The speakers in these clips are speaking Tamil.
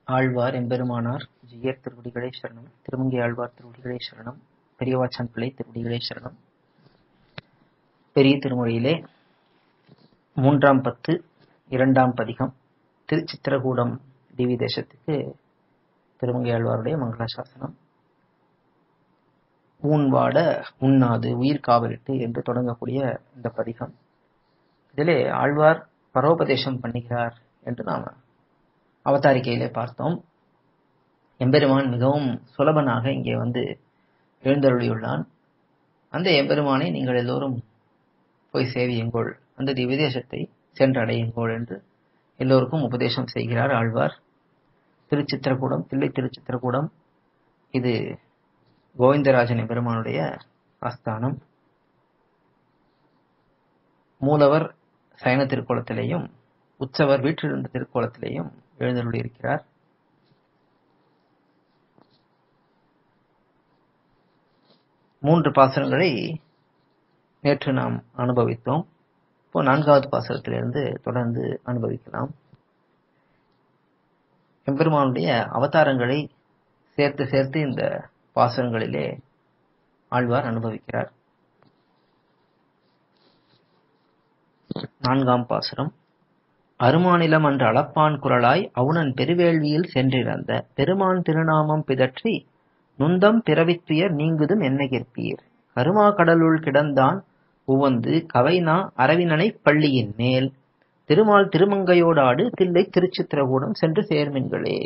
ஆழ்வார் எம்பெருமானார் ஜீயர் திருவடிகளே சரணம் திருமங்கை ஆழ்வார் திருவடிகளே சரணம் பெரியவாச்சான் பிள்ளை திருவடிகளே சரணம் பெரிய திருமொழியிலே மூன்றாம் பத்து இரண்டாம் பதிகம் திருச்சித்திரகூடம் தேவி தேசத்துக்கு திருமங்கை ஆழ்வாருடைய மங்களாசாசனம் ஊன்வாட உண்ணாது உயிர் காவலிட்டு என்று தொடங்கக்கூடிய இந்த பதிகம் இதிலே ஆழ்வார் பரோபதேசம் பண்ணுகிறார் என்று நாம் அவதாரிக்கையிலே பார்த்தோம் எம்பெருமான் மிகவும் சுலபனாக இங்கே வந்து எழுந்தருளியுள்ளான் அந்த எம்பெருமானை நீங்கள் எல்லோரும் போய் சேவியுங்கோள் அந்த திவ்யதேசத்தை சென்றடையுங்கோள் என்று எல்லோருக்கும் உபதேசம் செய்கிறார் ஆழ்வார் திருச்சித்திரக்கூடம் தில்லை திருச்சித்திரக்கூடம் இது கோவிந்தராஜன் எம்பெருமானுடைய ஆஸ்தானம் மூலவர் சயன திருக்கோலத்திலேயும் உற்சவர் வீற்றிருந்த திருக்கோலத்திலேயும் எழுந்தருளி இருக்கிறார் மூன்று பாசனங்களை நேற்று நாம் அனுபவித்தோம் இப்போ நான்காவது பாசனத்திலிருந்து தொடர்ந்து அனுபவிக்கலாம் எம்பெருமானுடைய அவதாரங்களை சேர்த்து சேர்த்து இந்த பாசனங்களிலே ஆழ்வார் அனுபவிக்கிறார் நான்காம் பாசுரம் அருமாநிலம் அன்று அளப்பான் குரலாய் அவுணன் பெருவேள்வியில் சென்றிருந்த பெருமான் திருநாமம் பிதற்றி நுந்தம் பிறவித்துயர் நீங்குதும் என்னகிற்பீர் கருமா கடலுள் கிடந்தான் உவந்து கவைனா அரவினனை பள்ளியின் மேல் திருமால் திருமங்கையோடாடு தில்லை திருச்சித்திரகூடம் சென்று சேர்மின்களே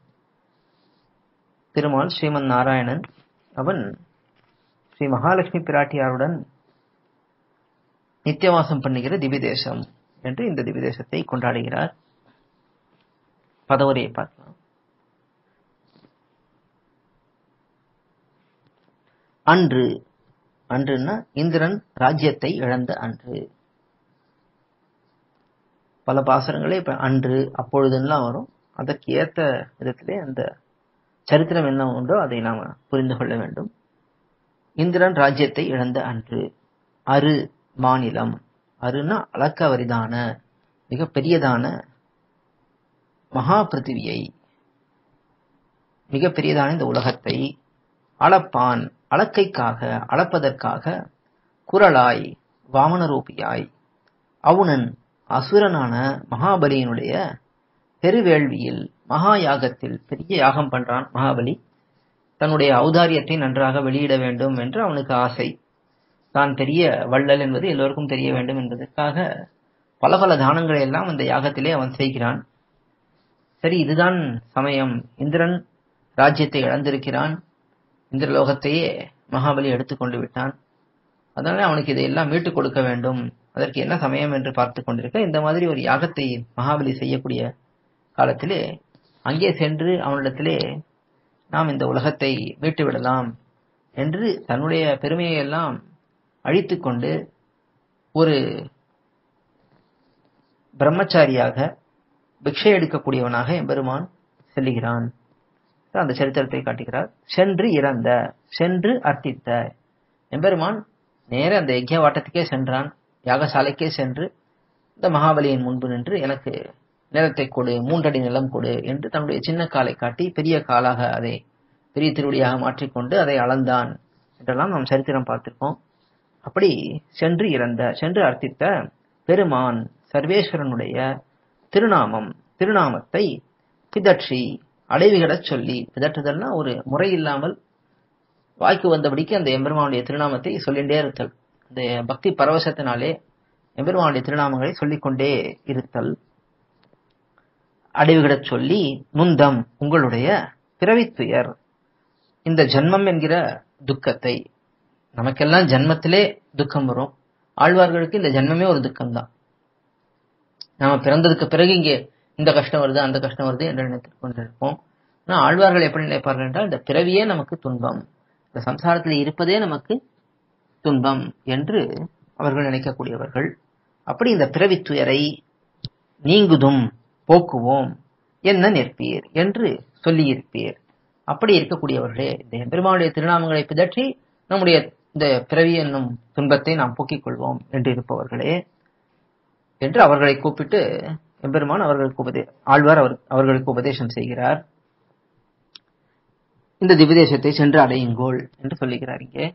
திருமால் ஸ்ரீமன் நாராயணன் அவன் ஸ்ரீ மகாலட்சுமி பிராட்டியாருடன் நித்தியவாசம் பண்ணுகிற திவிதேசம் என்று இந்த திவிதேசத்தை கொண்டாடுகிறார் பதவரையை பார்க்கலாம் அன்று அன்றுன்னா இந்திரன் ராஜ்யத்தை இழந்த அன்று பல பாசனங்களே இப்ப அன்று அப்பொழுதுலாம் வரும் அதற்கு ஏத்த விதத்திலே அந்த சரித்திரம் என்ன உண்டோ அதை நாம புரிந்து கொள்ள வேண்டும் இந்திரன் ராஜ்யத்தை இழந்த அன்று அரு மாநிலம் அருன்னா அளக்க வரிதான மிக பெரியதான மகா பிருத்திவியை மிக பெரியதான இந்த உலகத்தை அளப்பான் அளக்கைக்காக அளப்பதற்காக குரலாய் வாமனரூபியாய் அவுணன் அசுரனான மகாபலியினுடைய பெருவேள்வியில் மகா யாகத்தில் பெரிய யாகம் பண்றான் மகாபலி தன்னுடைய ஔதாரியத்தை நன்றாக வெளியிட வேண்டும் என்று அவனுக்கு ஆசை தான் பெரிய வள்ளல் என்பது எல்லோருக்கும் தெரிய வேண்டும் என்பதற்காக பல பல தானங்களை எல்லாம் அந்த யாகத்திலே அவன் செய்கிறான் சரி இதுதான் சமயம் இந்திரன் ராஜ்யத்தை இழந்திருக்கிறான் இந்திரலோகத்தையே மகாபலி எடுத்துக்கொண்டு விட்டான் அதனால அவனுக்கு இதையெல்லாம் மீட்டுக் கொடுக்க வேண்டும் அதற்கு என்ன சமயம் என்று பார்த்து கொண்டிருக்க இந்த மாதிரி ஒரு யாகத்தை மகாபலி செய்யக்கூடிய காலத்திலே அங்கே சென்று அவனிடத்திலே நாம் இந்த உலகத்தை மீட்டு விடலாம் என்று தன்னுடைய பெருமையை எல்லாம் அழித்து கொண்டு ஒரு பிரம்மச்சாரியாக பிக்ஷை எடுக்கக்கூடியவனாக எம்பெருமான் செல்லுகிறான் அந்த சரித்திரத்தை காட்டுகிறார் சென்று இறந்த சென்று அர்த்தித்த எம்பெருமான் நேர அந்த யஜ்ய வாட்டத்துக்கே சென்றான் யாகசாலைக்கே சென்று இந்த மகாபலியின் முன்பு நின்று எனக்கு நிலத்தை கொடு மூன்றடி நிலம் கொடு என்று தன்னுடைய சின்ன காலை காட்டி பெரிய காலாக அதை பெரிய திருவடியாக மாற்றிக்கொண்டு அதை அளந்தான் என்றெல்லாம் நாம் சரித்திரம் பார்த்திருக்கோம் அப்படி சென்று இறந்த சென்று அர்த்தித்த பெருமான் சர்வேஸ்வரனுடைய திருநாமம் திருநாமத்தை பிதற்றி அடைவுகிடச் சொல்லி பிதற்றுதல்னா ஒரு முறை இல்லாமல் வாய்க்கு வந்தபடிக்கு அந்த எம்பெருமானுடைய திருநாமத்தை சொல்லிண்டே இருத்தல் அந்த பக்தி பரவசத்தினாலே எம்பெருமானுடைய திருநாமங்களை சொல்லிக்கொண்டே இருத்தல் அடைவுகிடச் சொல்லி நுந்தம் உங்களுடைய பிறவித்துயர் இந்த ஜன்மம் என்கிற துக்கத்தை நமக்கெல்லாம் ஜன்மத்திலே துக்கம் வரும் ஆழ்வார்களுக்கு இந்த ஜன்மமே ஒரு துக்கம்தான் நாம பிறந்ததுக்கு பிறகு இங்கே இந்த கஷ்டம் வருது அந்த கஷ்டம் வருது என்று நினைத்துக் கொண்டிருப்போம் ஆனால் ஆழ்வார்கள் எப்படி நினைப்பார்கள் என்றால் இந்த பிறவியே நமக்கு துன்பம் இந்த சம்சாரத்தில் இருப்பதே நமக்கு துன்பம் என்று அவர்கள் நினைக்கக்கூடியவர்கள் அப்படி இந்த பிறவி துயரை நீங்குதும் போக்குவோம் என்ன நிற்பீர் என்று சொல்லியிருப்பீர் அப்படி இருக்கக்கூடியவர்களே இந்த பெருமானுடைய திருநாமங்களை பிதற்றி நம்முடைய இந்த பிறவி என்னும் துன்பத்தை நாம் போக்கிக் கொள்வோம் என்று இருப்பவர்களே என்று அவர்களை கூப்பிட்டு எம்பெருமான் அவர்களுக்கு உபதே ஆழ்வார் அவர் அவர்களுக்கு உபதேசம் செய்கிறார் இந்த திவ்யதேசத்தை சென்று அடையுங்கோள் என்று சொல்லுகிறார் இங்கே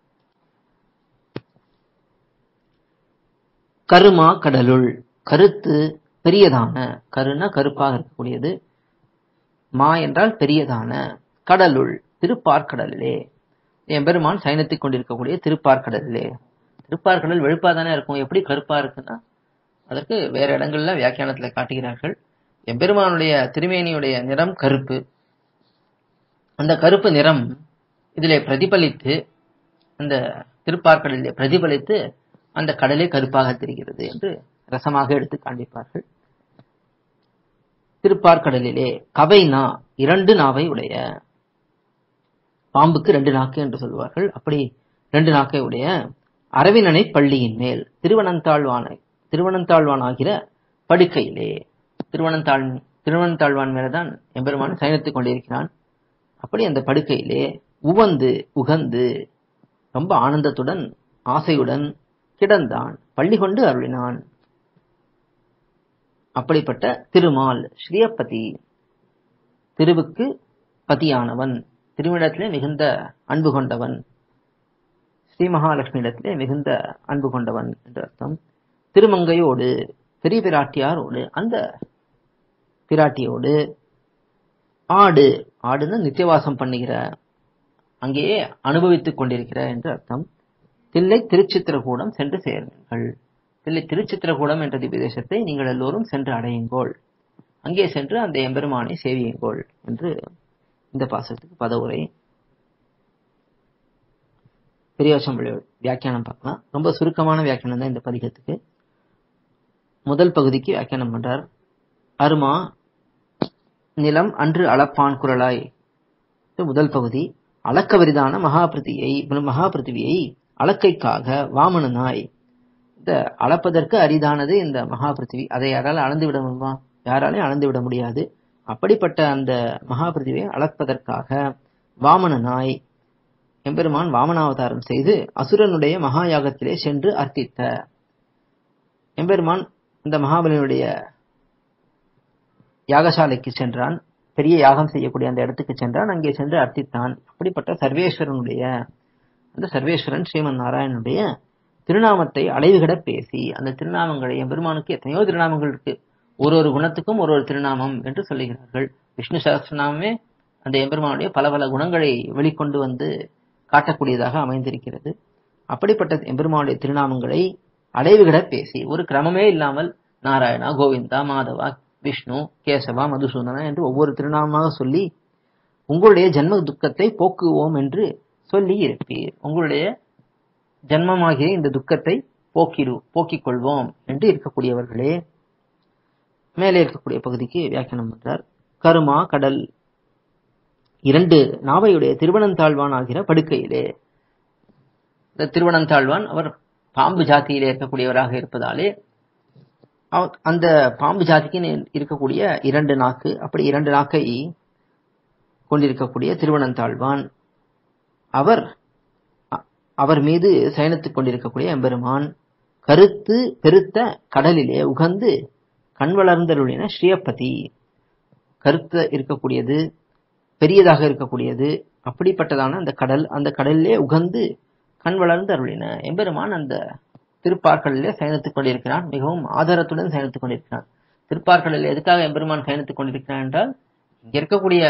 கருமா கடலுள் கருத்து பெரியதான கருனா கருப்பாக இருக்கக்கூடியது மா என்றால் பெரியதான கடலுள் திருப்பார்கடலிலே எம்பெருமான் சயனித்துக் கொண்டிருக்கக்கூடிய திருப்பார்கடலிலே திருப்பார்கடல் வெளுப்பா தானே இருக்கும் எப்படி கருப்பா இருக்குன்னா அதற்கு வேற இடங்கள்ல வியாக்கியானத்துல காட்டுகிறார்கள் எம்பெருமானுடைய திருமேனியுடைய நிறம் கருப்பு அந்த கருப்பு நிறம் இதிலே பிரதிபலித்து அந்த திருப்பார்கடலிலே பிரதிபலித்து அந்த கடலே கருப்பாக தெரிகிறது என்று ரசமாக எடுத்து காண்பிப்பார்கள் திருப்பார்கடலிலே கவை நா இரண்டு நாவை உடைய பாம்புக்கு ரெண்டு நாக்கு என்று சொல்வார்கள் அப்படி ரெண்டு நாக்கை உடைய அரவினனை பள்ளியின் மேல் திருவனந்தாழ்வானை திருவனந்தாழ்வான் ஆகிற படுக்கையிலே திருவனந்தாழ் திருவனந்தாழ்வான் மேலதான் எம்பெருமான் சயனித்துக் கொண்டிருக்கிறான் அப்படி அந்த படுக்கையிலே உவந்து உகந்து ரொம்ப ஆனந்தத்துடன் ஆசையுடன் கிடந்தான் பள்ளி கொண்டு அருளினான் அப்படிப்பட்ட திருமால் ஸ்ரீயப்பதி திருவுக்கு பதியானவன் திருவிடத்திலே மிகுந்த அன்பு கொண்டவன் ஸ்ரீ மகாலட்சுமியிடத்திலே மிகுந்த அன்பு கொண்டவன் என்று அர்த்தம் திருமங்கையோடு பெரிய பிராட்டியாரோடு அந்த பிராட்டியோடு ஆடு ஆடுன்னு நித்தியவாசம் பண்ணுகிற அங்கேயே அனுபவித்துக் கொண்டிருக்கிற என்று அர்த்தம் தில்லை திருச்சித்திரகூடம் சென்று சேருங்கள் தில்லை திருச்சித்திரகூடம் என்ற திவ்யதேசத்தை நீங்கள் எல்லோரும் சென்று அடையுங்கோள் அங்கே சென்று அந்த எம்பெருமானை சேவியுங்கோள் என்று இந்த பாசத்துக்கு பதவுரை பெரியவசம் வியாக்கியானம் பார்க்கலாம் ரொம்ப சுருக்கமான வியாக்கியானம் தான் இந்த பதிகத்துக்கு முதல் பகுதிக்கு வியாக்கியானம் பண்றார் அருமா நிலம் அன்று அளப்பான் குரலாய் முதல் பகுதி அளக்க விரிதான மகாபிருதியை மகாபிருத்திவியை அளக்கைக்காக வாமனனாய் இந்த அளப்பதற்கு அரிதானது இந்த மகாபிருத்திவி அதை யாரால அளந்து விட முடியுமா யாராலையும் அளந்து விட முடியாது அப்படிப்பட்ட அந்த மகாபிருத்திவியை அளப்பதற்காக வாமனனாய் எம்பெருமான் வாமனாவதாரம் செய்து அசுரனுடைய மகா யாகத்திலே சென்று அர்த்தித்த எம்பெருமான் இந்த மகாபலியுடைய யாகசாலைக்கு சென்றான் பெரிய யாகம் செய்யக்கூடிய அந்த இடத்துக்கு சென்றான் அங்கே சென்று அர்த்தித்தான் அப்படிப்பட்ட சர்வேஸ்வரனுடைய அந்த சர்வேஸ்வரன் ஸ்ரீமன் நாராயணனுடைய திருநாமத்தை அலைவுகிட பேசி அந்த திருநாமங்களை எம்பெருமானுக்கு எத்தனையோ திருநாமங்கள் இருக்கு ஒரு ஒரு குணத்துக்கும் ஒரு ஒரு திருநாமம் என்று சொல்லுகிறார்கள் விஷ்ணு சகஸ்ரநாமமே அந்த எம்பெருமானுடைய பல பல குணங்களை வெளிக்கொண்டு வந்து காட்டக்கூடியதாக அமைந்திருக்கிறது அப்படிப்பட்ட எம்பெருமானுடைய திருநாமங்களை அடைவுகிட பேசி ஒரு கிரமமே இல்லாமல் நாராயணா கோவிந்தா மாதவா விஷ்ணு கேசவா மதுசூதனா என்று ஒவ்வொரு திருநாமமாக சொல்லி உங்களுடைய ஜென்ம துக்கத்தை போக்குவோம் என்று சொல்லி இருப்பீர் உங்களுடைய ஜென்மமாகிய இந்த துக்கத்தை போக்கிடு போக்கிக் கொள்வோம் என்று இருக்கக்கூடியவர்களே மேலே இருக்கக்கூடிய பகுதிக்கு வியாக்கியானம் பண்றார் கருமா கடல் இரண்டு நாவையுடைய திருவனந்தாழ்வான் ஆகிற படுக்கையிலே இந்த திருவனந்தாழ்வான் அவர் பாம்பு ஜாத்தியிலே இருக்கக்கூடியவராக இருப்பதாலே அந்த பாம்பு ஜாதிக்கு இருக்கக்கூடிய இரண்டு நாக்கு அப்படி இரண்டு நாக்கை கொண்டிருக்கக்கூடிய திருவனந்தாழ்வான் அவர் அவர் மீது சயனித்துக் கொண்டிருக்கக்கூடிய எம்பெருமான் கருத்து பெருத்த கடலிலே உகந்து கண் வளர்ந்தருளின ஸ்ரீயப்பதி கருத்து இருக்கக்கூடியது பெரியதாக இருக்கக்கூடியது அப்படிப்பட்டதான அந்த கடல் அந்த கடலிலே உகந்து கண் வளர்ந்து அருளின எம்பெருமான் அந்த திருப்பார்களிலே சயனித்துக் கொண்டிருக்கிறான் மிகவும் ஆதாரத்துடன் சயனித்துக் கொண்டிருக்கிறான் திருப்பார்களில் எதுக்காக எம்பெருமான் சயனித்துக் கொண்டிருக்கிறான் என்றால் இங்க இருக்கக்கூடிய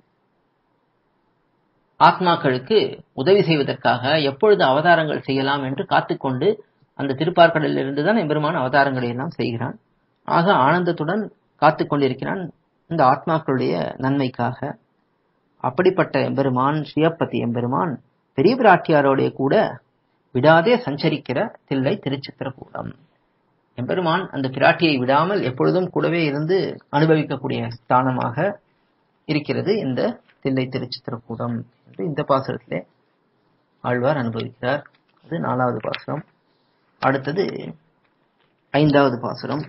ஆத்மாக்களுக்கு உதவி செய்வதற்காக எப்பொழுது அவதாரங்கள் செய்யலாம் என்று காத்துக்கொண்டு அந்த திருப்பார்கடலில் இருந்துதான் எம்பெருமான் அவதாரங்களை எல்லாம் செய்கிறான் ஆக ஆனந்தத்துடன் காத்து கொண்டிருக்கிறான் இந்த ஆத்மாக்களுடைய நன்மைக்காக அப்படிப்பட்ட எம்பெருமான் ஸ்ரீயப்பதி எம்பெருமான் பெரிய பிராட்டியாரோடைய கூட விடாதே சஞ்சரிக்கிற தில்லை திருச்சித்திரகூடம் எம்பெருமான் அந்த பிராட்டியை விடாமல் எப்பொழுதும் கூடவே இருந்து அனுபவிக்கக்கூடிய ஸ்தானமாக இருக்கிறது இந்த தில்லை திருச்சித்திரகூடம் என்று இந்த பாசுரத்திலே ஆழ்வார் அனுபவிக்கிறார் அது நாலாவது பாசுரம் அடுத்தது ஐந்தாவது பாசுரம்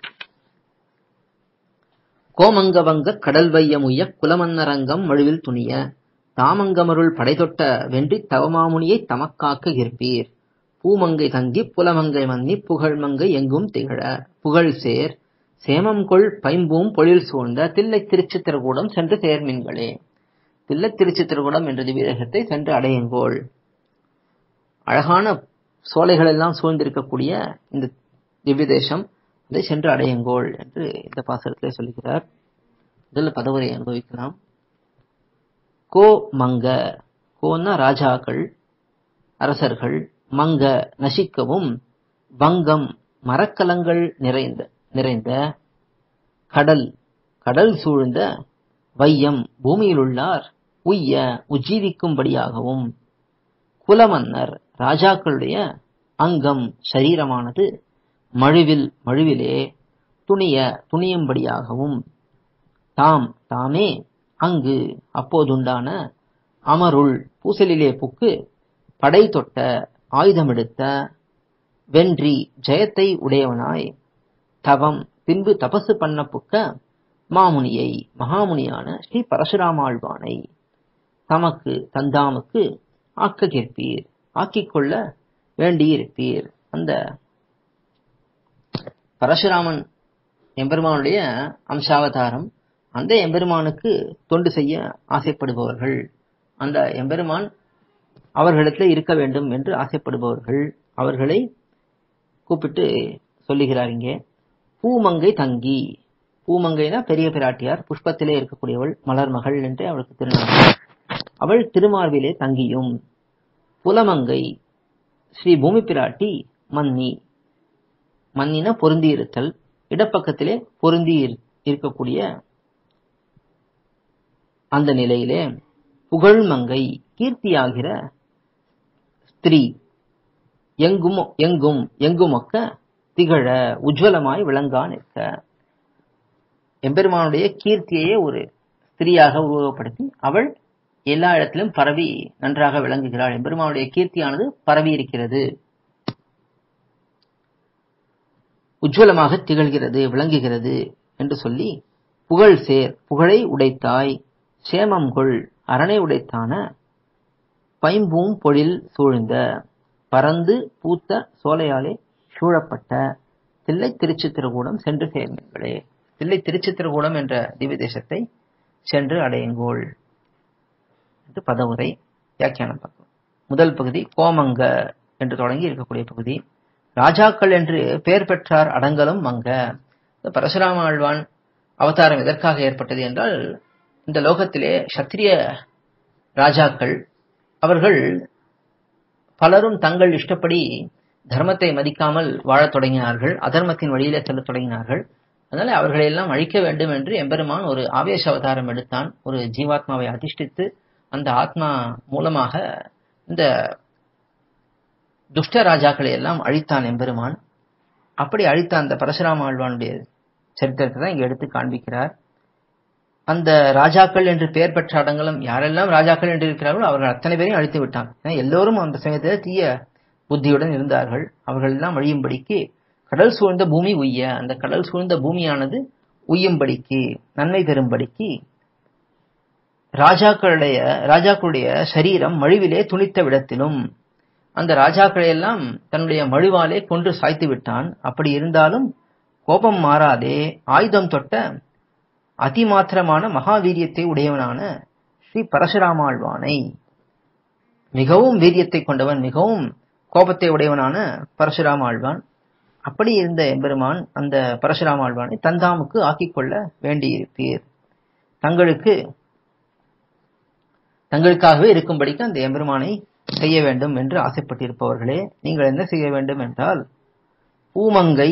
கோமங்கவங்க கடல் வையமுய குலமன்னரங்கம் மழுவில் துணிய தாமங்கமருள் படைதொட்ட வென்றி தவமாமுனியை தமக்காக்க இருப்பீர் பூமங்கை தங்கி புலமங்கை மன்னி புகழ்மங்கை எங்கும் திகழ புகழ் சேர் சேமம் கொள் பைம்பூம் பொழில் சூழ்ந்த தில்லை திருச்சித்திரகூடம் சென்று சேர்மின்களே தில்லை திருச்சித்திரகுடம் என்ற திவ்யதேசத்தை சென்று அடையுங்கோள் அழகான சோலைகள் எல்லாம் சூழ்ந்திருக்கக்கூடிய இந்த திவ்யதேசம் அதை சென்று அடையுங்கோள் என்று இந்த பாசகத்திலே சொல்லுகிறார் முதல்ல பதவரை அனுபவிக்கலாம் கோ மங்க கோன்னா ராஜாக்கள் அரசர்கள் மங்க நசிக்கவும் வங்கம் மரக்கலங்கள் நிறைந்த நிறைந்த கடல் கடல் சூழ்ந்த வையம் பூமியிலுள்ளார் உய்ய உஜ்ஜீவிக்கும்படியாகவும் குலமன்னர் ராஜாக்களுடைய அங்கம் சரீரமானது மழுவில் மழுவிலே துணிய துணியும்படியாகவும் தாம் தாமே அங்கு அப்போதுண்டான அமருள் பூசலிலே புக்கு படை தொட்ட ஆயுதமெடுத்த வென்றி ஜெயத்தை உடையவனாய் தவம் பின்பு தபசு பண்ண புக்க மாமுனியை மகாமுனியான ஸ்ரீ பரசுராமாழ்வானை தமக்கு தந்தாமுக்கு ஆக்க கேட்பீர் ஆக்கிக் கொள்ள வேண்டியிருப்பீர் அந்த பரசுராமன் எம்பெருமானுடைய அம்சாவதாரம் அந்த எம்பெருமானுக்கு தொண்டு செய்ய ஆசைப்படுபவர்கள் அந்த எம்பெருமான் அவர்களிடத்தில் இருக்க வேண்டும் என்று ஆசைப்படுபவர்கள் அவர்களை கூப்பிட்டு சொல்லுகிறார் இங்கே பூமங்கை தங்கி பூமங்கைனா பெரிய பிராட்டியார் புஷ்பத்திலே இருக்கக்கூடியவள் மலர் மகள் என்று அவளுக்கு திருநாள் அவள் திருமார்பிலே தங்கியும் புலமங்கை ஸ்ரீ பூமி பிராட்டி மன்னி மன்னின பொருந்தி இருத்தல் இடப்பக்கத்திலே பொருந்தி இருக்கக்கூடிய அந்த நிலையிலே புகழ்மங்கை கீர்த்தியாகிற ஸ்திரீ எங்கும் எங்கும் எங்குமொக்க திகழ உஜ்வலமாய் விளங்கா நிற்க எம்பெருமானுடைய கீர்த்தியையே ஒரு ஸ்திரீயாக உருவகப்படுத்தி அவள் எல்லா இடத்திலும் பரவி நன்றாக விளங்குகிறாள் எம்பெருமானுடைய கீர்த்தியானது பரவி இருக்கிறது உஜ்வலமாக திகழ்கிறது விளங்குகிறது என்று சொல்லி புகழ் சேர் புகழை உடைத்தாய் சேமம்கொள் அரணை உடைத்தான பைம்பூம் பொழில் சூழ்ந்த பறந்து பூத்த சோலையாலே சூழப்பட்ட தில்லை திருச்சித்திரகூடம் சென்று சேர்ந்தீர்களே தில்லை திருச்சித்திரகூடம் என்ற திவ்ய தேசத்தை சென்று அடையுங்கோள் என்று பதவுரை வியாக்கியானம் பார்க்கும் முதல் பகுதி கோமங்க என்று தொடங்கி இருக்கக்கூடிய பகுதி ராஜாக்கள் என்று பெயர் பெற்றார் அடங்கலும் மங்க பரசுராம ஆழ்வான் அவதாரம் எதற்காக ஏற்பட்டது என்றால் இந்த லோகத்திலே சத்திரிய ராஜாக்கள் அவர்கள் பலரும் தங்கள் இஷ்டப்படி தர்மத்தை மதிக்காமல் வாழத் தொடங்கினார்கள் அதர்மத்தின் வழியிலே செல்லத் தொடங்கினார்கள் அதனால அவர்களை எல்லாம் அழிக்க வேண்டும் என்று எம்பெருமான் ஒரு ஆவேச அவதாரம் எடுத்தான் ஒரு ஜீவாத்மாவை அதிஷ்டித்து அந்த ஆத்மா மூலமாக இந்த துஷ்ட ராஜாக்களை எல்லாம் அழித்தான் எம்பெருமான் அப்படி அழித்த அந்த பரசுராம ஆழ்வானுடைய சரித்திரத்தை தான் இங்க எடுத்து காண்பிக்கிறார் அந்த ராஜாக்கள் என்று பெயர் பெற்ற அடங்கலம் யாரெல்லாம் ராஜாக்கள் என்று இருக்கிறார்களோ அவர்கள் அத்தனை பேரையும் அழித்து விட்டான் எல்லோரும் அந்த சமயத்தில் தீய புத்தியுடன் இருந்தார்கள் அவர்கள் எல்லாம் அழியும்படிக்கு கடல் சூழ்ந்த பூமி உய்ய அந்த கடல் சூழ்ந்த பூமியானது உய்யும்படிக்கு நன்மை பெறும்படிக்கு ராஜாக்களுடைய ராஜாக்களுடைய சரீரம் மழுவிலே துணித்த விடத்திலும் அந்த ராஜாக்களை எல்லாம் தன்னுடைய மழுவாலே கொன்று சாய்த்து விட்டான் அப்படி இருந்தாலும் கோபம் மாறாதே ஆயுதம் தொட்ட அதிமாத்திரமான மகாவீரியத்தை உடையவனான ஸ்ரீ பரசுராமாழ்வானை மிகவும் வீரியத்தை கொண்டவன் மிகவும் கோபத்தை உடையவனான பரசுராம ஆழ்வான் அப்படி இருந்த எம்பெருமான் அந்த பரசுராம ஆழ்வானை தந்தாமுக்கு ஆக்கிக் கொள்ள வேண்டியிருப்பீர் தங்களுக்கு தங்களுக்காகவே இருக்கும்படிக்கு அந்த எம்பெருமானை செய்ய வேண்டும் என்று ஆசைப்பட்டிருப்பவர்களே நீங்கள் என்ன செய்ய வேண்டும் என்றால் பூமங்கை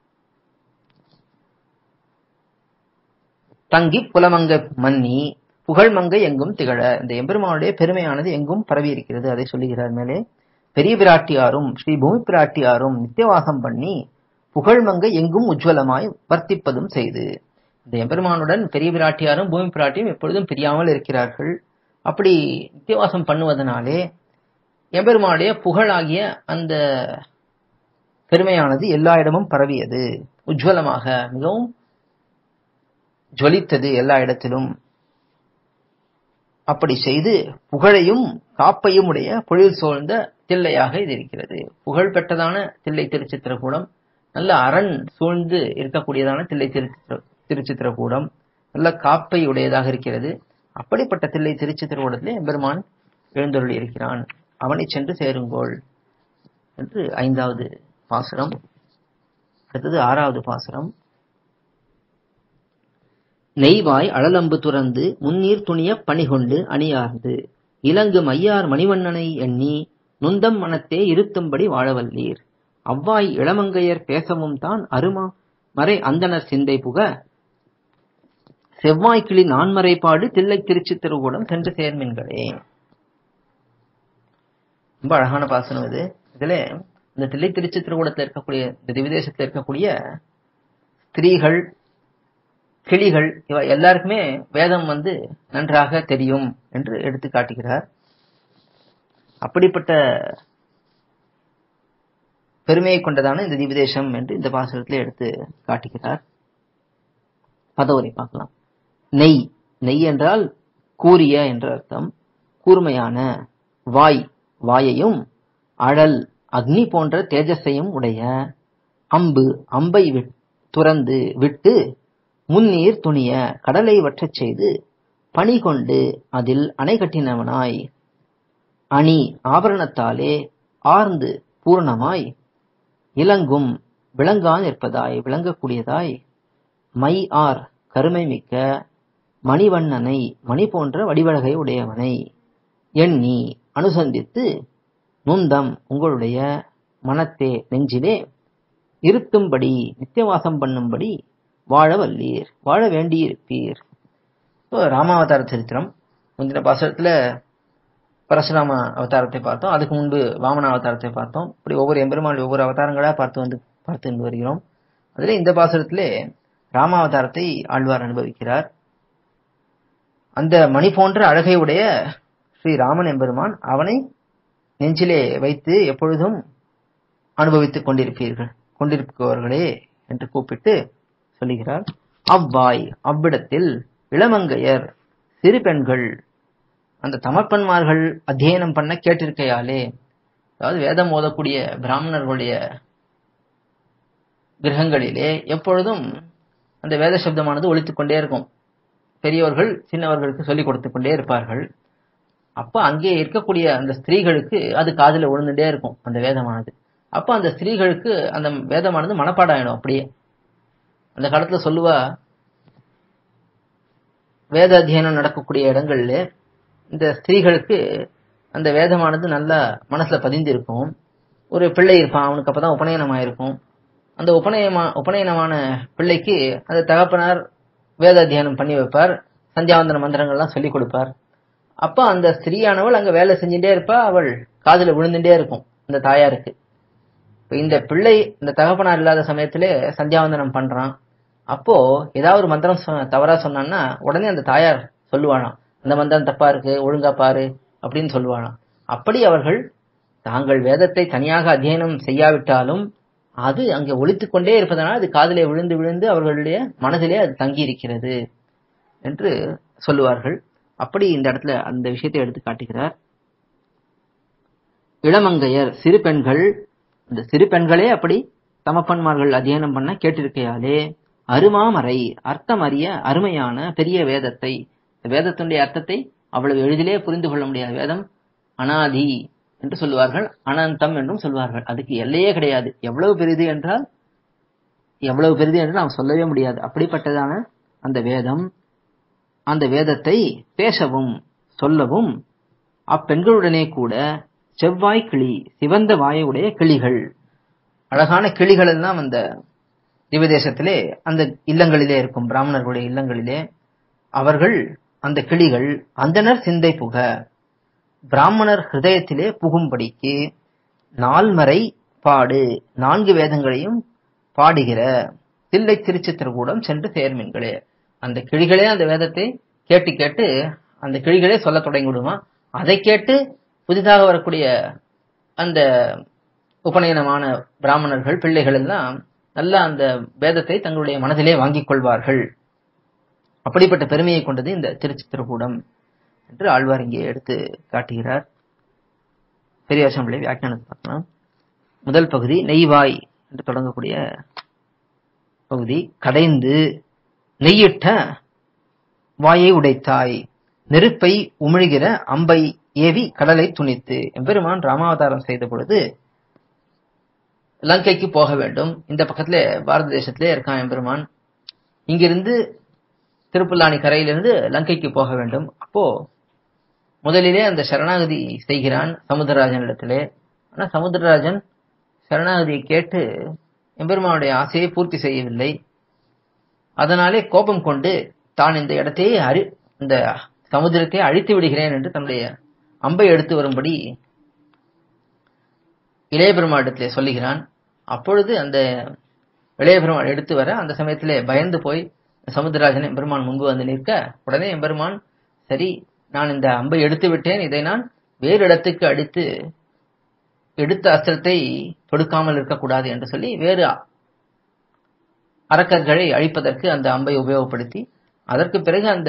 தங்கி புலமங்க மன்னி புகழ்மங்கை எங்கும் திகழ இந்த எம்பெருமானுடைய பெருமையானது எங்கும் பரவி இருக்கிறது அதை சொல்லுகிறார் மேலே பெரிய பிராட்டியாரும் ஸ்ரீ பூமி பிராட்டியாரும் நித்தியவாசம் பண்ணி புகழ்மங்கை எங்கும் உஜ்வலமாய் வர்த்திப்பதும் செய்து இந்த எம்பெருமானுடன் பெரிய பிராட்டியாரும் பூமி பிராட்டியும் எப்பொழுதும் பிரியாமல் இருக்கிறார்கள் அப்படி நித்தியவாசம் பண்ணுவதனாலே எம்பெருமானுடைய புகழாகிய அந்த பெருமையானது எல்லா இடமும் பரவியது உஜ்வலமாக மிகவும் ஜொலித்தது எல்லா இடத்திலும் அப்படி செய்து புகழையும் காப்பையும் உடைய பொழில் சூழ்ந்த தில்லையாக இது இருக்கிறது புகழ் பெற்றதான தில்லை திருச்சித்திரகூடம் நல்ல அரண் சூழ்ந்து இருக்கக்கூடியதான தில்லை திருச்சித்திர திருச்சித்திரகூடம் நல்ல காப்பை உடையதாக இருக்கிறது அப்படிப்பட்ட தில்லை திருச்சி திருவோடத்திலே எம்பெருமான் எழுந்தருளி இருக்கிறான் அவனை சென்று சேருங்கோள் என்று ஐந்தாவது பாசுரம் அடுத்தது ஆறாவது பாசுரம் நெய்வாய் அழலம்பு துறந்து முன்னீர் துணிய பணிகொண்டு அணியார்ந்து இலங்கு மையார் மணிவண்ணனை எண்ணி நுந்தம் மனத்தே இருத்தும்படி வாழவல்லீர் அவ்வாய் இளமங்கையர் பேசவும் தான் அருமா மறை அந்தனர் சிந்தை புக செவ்வாய்க்கிளி நான்மறைப்பாடு தில்லை திருச்சி திருக்கூடம் சென்று சேர்மின்களே ரொம்ப அழகான பாசனம் இது இதுல இந்த தில்லை திருச்சி திருக்கூடத்தில் இருக்கக்கூடிய இந்த திவிதேசத்தில் இருக்கக்கூடிய ஸ்திரீகள் கிளிகள் இவ எல்லாருக்குமே வேதம் வந்து நன்றாக தெரியும் என்று எடுத்து காட்டுகிறார் அப்படிப்பட்ட பெருமையை கொண்டதான இந்த திவிதேசம் என்று இந்த பாசுரத்தில் எடுத்து காட்டுகிறார் பதவரை பார்க்கலாம் நெய் நெய் என்றால் கூரிய என்ற அர்த்தம் கூர்மையான வாய் வாயையும் அழல் அக்னி போன்ற தேஜஸையும் உடைய அம்பு அம்பை விட்- துறந்து விட்டு முன்னீர் துணிய கடலை வற்றச் செய்து பணி கொண்டு அதில் அணை கட்டினவனாய் அணி ஆபரணத்தாலே ஆர்ந்து பூரணமாய் இலங்கும் விளங்கா நிற்பதாய் விளங்கக்கூடியதாய் மை ஆர் கருமை மிக்க மணிவண்ணனை மணி போன்ற வடிவழகை உடையவனை எண்ணி அனுசந்தித்து நுந்தம் உங்களுடைய மனத்தே நெஞ்சிலே இருத்தும்படி நித்தியவாசம் பண்ணும்படி வாழ வல்லீர் வாழ வேண்டியிருப்பீர் இப்போ ராமாவதார சரித்திரம் முந்தின பாசத்துல பரசுராம அவதாரத்தை பார்த்தோம் அதுக்கு முன்பு வாமன அவதாரத்தை பார்த்தோம் இப்படி ஒவ்வொரு எம்பெருமாள் ஒவ்வொரு அவதாரங்களா பார்த்து வந்து பார்த்து வந்து வருகிறோம் அதுல இந்த பாசுரத்திலே ராமாவதாரத்தை ஆழ்வார் அனுபவிக்கிறார் அந்த மணி போன்ற அழகை உடைய ஸ்ரீ ராமன் எம்பெருமான் அவனை நெஞ்சிலே வைத்து எப்பொழுதும் அனுபவித்துக் கொண்டிருப்பீர்கள் கொண்டிருப்பவர்களே என்று கூப்பிட்டு சொல்லுகிறார் அவ்வாய் அவ்விடத்தில் இளமங்கையர் சிறு பெண்கள் அந்த தமப்பன்மார்கள் அத்தியனம் பண்ண கேட்டிருக்கையாலே அதாவது வேதம் ஓதக்கூடிய பிராமணர்களுடைய கிரகங்களிலே எப்பொழுதும் அந்த வேத சப்தமானது ஒலித்துக் கொண்டே இருக்கும் பெரியவர்கள் சின்னவர்களுக்கு சொல்லிக் கொடுத்து கொண்டே இருப்பார்கள் அப்ப அங்கே இருக்கக்கூடிய அந்த ஸ்திரீகளுக்கு அது காதுல விழுந்துட்டே இருக்கும் அந்த வேதமானது அப்ப அந்த ஸ்திரீகளுக்கு அந்த வேதமானது மனப்பாடம் ஆயிடும் அப்படியே அந்த காலத்துல சொல்லுவா வேத அத்தியனம் நடக்கக்கூடிய இடங்கள்ல இந்த ஸ்திரீகளுக்கு அந்த வேதமானது நல்லா மனசுல பதிந்திருக்கும் ஒரு பிள்ளை இருப்பான் அவனுக்கு அப்பதான் உபநயனம் ஆயிருக்கும் அந்த உபநயமா உபநயனமான பிள்ளைக்கு அந்த தகப்பனார் வேத அத்தியனம் பண்ணி வைப்பார் சந்தியாவந்தன மந்திரங்கள்லாம் சொல்லி கொடுப்பார் அப்ப அந்த ஸ்திரீயானவள் அங்க வேலை செஞ்சுட்டே இருப்பா அவள் காதுல விழுந்துட்டே இருக்கும் அந்த தாயாருக்கு இப்ப இந்த பிள்ளை இந்த தகப்பனார் இல்லாத சமயத்திலே சந்தியாவந்தனம் பண்றான் அப்போ ஏதாவது ஒரு மந்திரம் சொ- தவறா சொன்னான்னா உடனே அந்த தாயார் சொல்லுவாளாம் அந்த மந்திரம் தப்பா இருக்கு ஒழுங்கா பாரு அப்படின்னு சொல்லுவாளாம் அப்படி அவர்கள் தாங்கள் வேதத்தை தனியாக அத்தியனம் செய்யாவிட்டாலும் அது அங்கே ஒலித்துக் கொண்டே இருப்பதனால் அது காதிலே விழுந்து விழுந்து அவர்களுடைய மனதிலே அது தங்கி இருக்கிறது என்று சொல்லுவார்கள் அப்படி இந்த இடத்துல அந்த விஷயத்தை எடுத்து காட்டுகிறார் இளமங்கையர் சிறு பெண்கள் அந்த சிறு பெண்களே அப்படி தமப்பன்மார்கள் அத்தியனம் பண்ண கேட்டிருக்கையாலே அருமாமறை அர்த்தம் அறிய அருமையான பெரிய வேதத்தை இந்த வேதத்தினுடைய அர்த்தத்தை அவ்வளவு எளிதிலே புரிந்து கொள்ள முடியாத வேதம் அனாதி என்று சொல்லுவார்கள் அனந்தம் என்றும் சொல்வார்கள் அதுக்கு எல்லையே கிடையாது எவ்வளவு பெரிது என்றால் எவ்வளவு பெரிது என்று நாம் சொல்லவே முடியாது அப்படிப்பட்டதான அந்த வேதம் அந்த வேதத்தை பேசவும் சொல்லவும் அப்பெண்களுடனே கூட செவ்வாய் கிளி சிவந்த வாயுடைய கிளிகள் அழகான கிளிகள் எல்லாம் அந்த திவதேசத்திலே அந்த இல்லங்களிலே இருக்கும் பிராமணர்களுடைய இல்லங்களிலே அவர்கள் அந்த கிளிகள் அந்தனர் சிந்தை புக பிராமணர் ஹிருதயத்திலே புகும்படிக்கு நால்மறை பாடு நான்கு வேதங்களையும் பாடுகிற தில்லை திருச்சித்திரகூடம் சென்று சேர்மின்களே அந்த கிளிகளே அந்த வேதத்தை கேட்டு கேட்டு அந்த கிளிகளே சொல்ல தொடங்கி விடுமா அதை கேட்டு புதிதாக வரக்கூடிய அந்த உபநயனமான பிராமணர்கள் பிள்ளைகள் எல்லாம் நல்லா அந்த வேதத்தை தங்களுடைய மனதிலே வாங்கிக் கொள்வார்கள் அப்படிப்பட்ட பெருமையை கொண்டது இந்த திருச்சித்திரகூடம் என்று ஆழ்வார் இங்கே எடுத்து காட்டுகிறார் பெரியார் பிள்ளை வியாக்கியானத்தை பார்க்கலாம் முதல் பகுதி நெய்வாய் என்று தொடங்கக்கூடிய பகுதி கடைந்து நெய்யிட்ட வாயை உடைத்தாய் நெருப்பை உமிழ்கிற அம்பை ஏவி கடலை துணித்து எம்பெருமான் ராமாவதாரம் செய்த பொழுது லங்கைக்கு போக வேண்டும் இந்த பக்கத்துல பாரத தேசத்திலே இருக்கான் எம்பெருமான் இங்கிருந்து திருப்புல்லானி கரையிலிருந்து லங்கைக்கு போக வேண்டும் அப்போ முதலிலே அந்த சரணாகதி செய்கிறான் சமுத்திரராஜனிடத்திலே ஆனா சமுத்திரராஜன் சரணாகதியை கேட்டு எம்பெருமானுடைய ஆசையை பூர்த்தி செய்யவில்லை அதனாலே கோபம் கொண்டு தான் இந்த இடத்தையே அறி இந்த சமுத்திரத்தை அழித்து விடுகிறேன் என்று தன்னுடைய அம்பை எடுத்து வரும்படி இளைய பெருமாளிடத்திலே சொல்லுகிறான் அப்பொழுது அந்த இளைய பெருமாள் எடுத்து வர அந்த சமயத்திலே பயந்து போய் சமுத்திரராஜன் எம்பெருமான் முன்பு வந்து நிற்க உடனே எம்பெருமான் சரி நான் இந்த அம்பை எடுத்து விட்டேன் இதை நான் வேறு இடத்துக்கு அடித்து எடுத்த அஸ்திரத்தை தொடுக்காமல் இருக்கக்கூடாது என்று சொல்லி வேறு அரக்கர்களை அழிப்பதற்கு அந்த அம்பை உபயோகப்படுத்தி அதற்கு பிறகு அந்த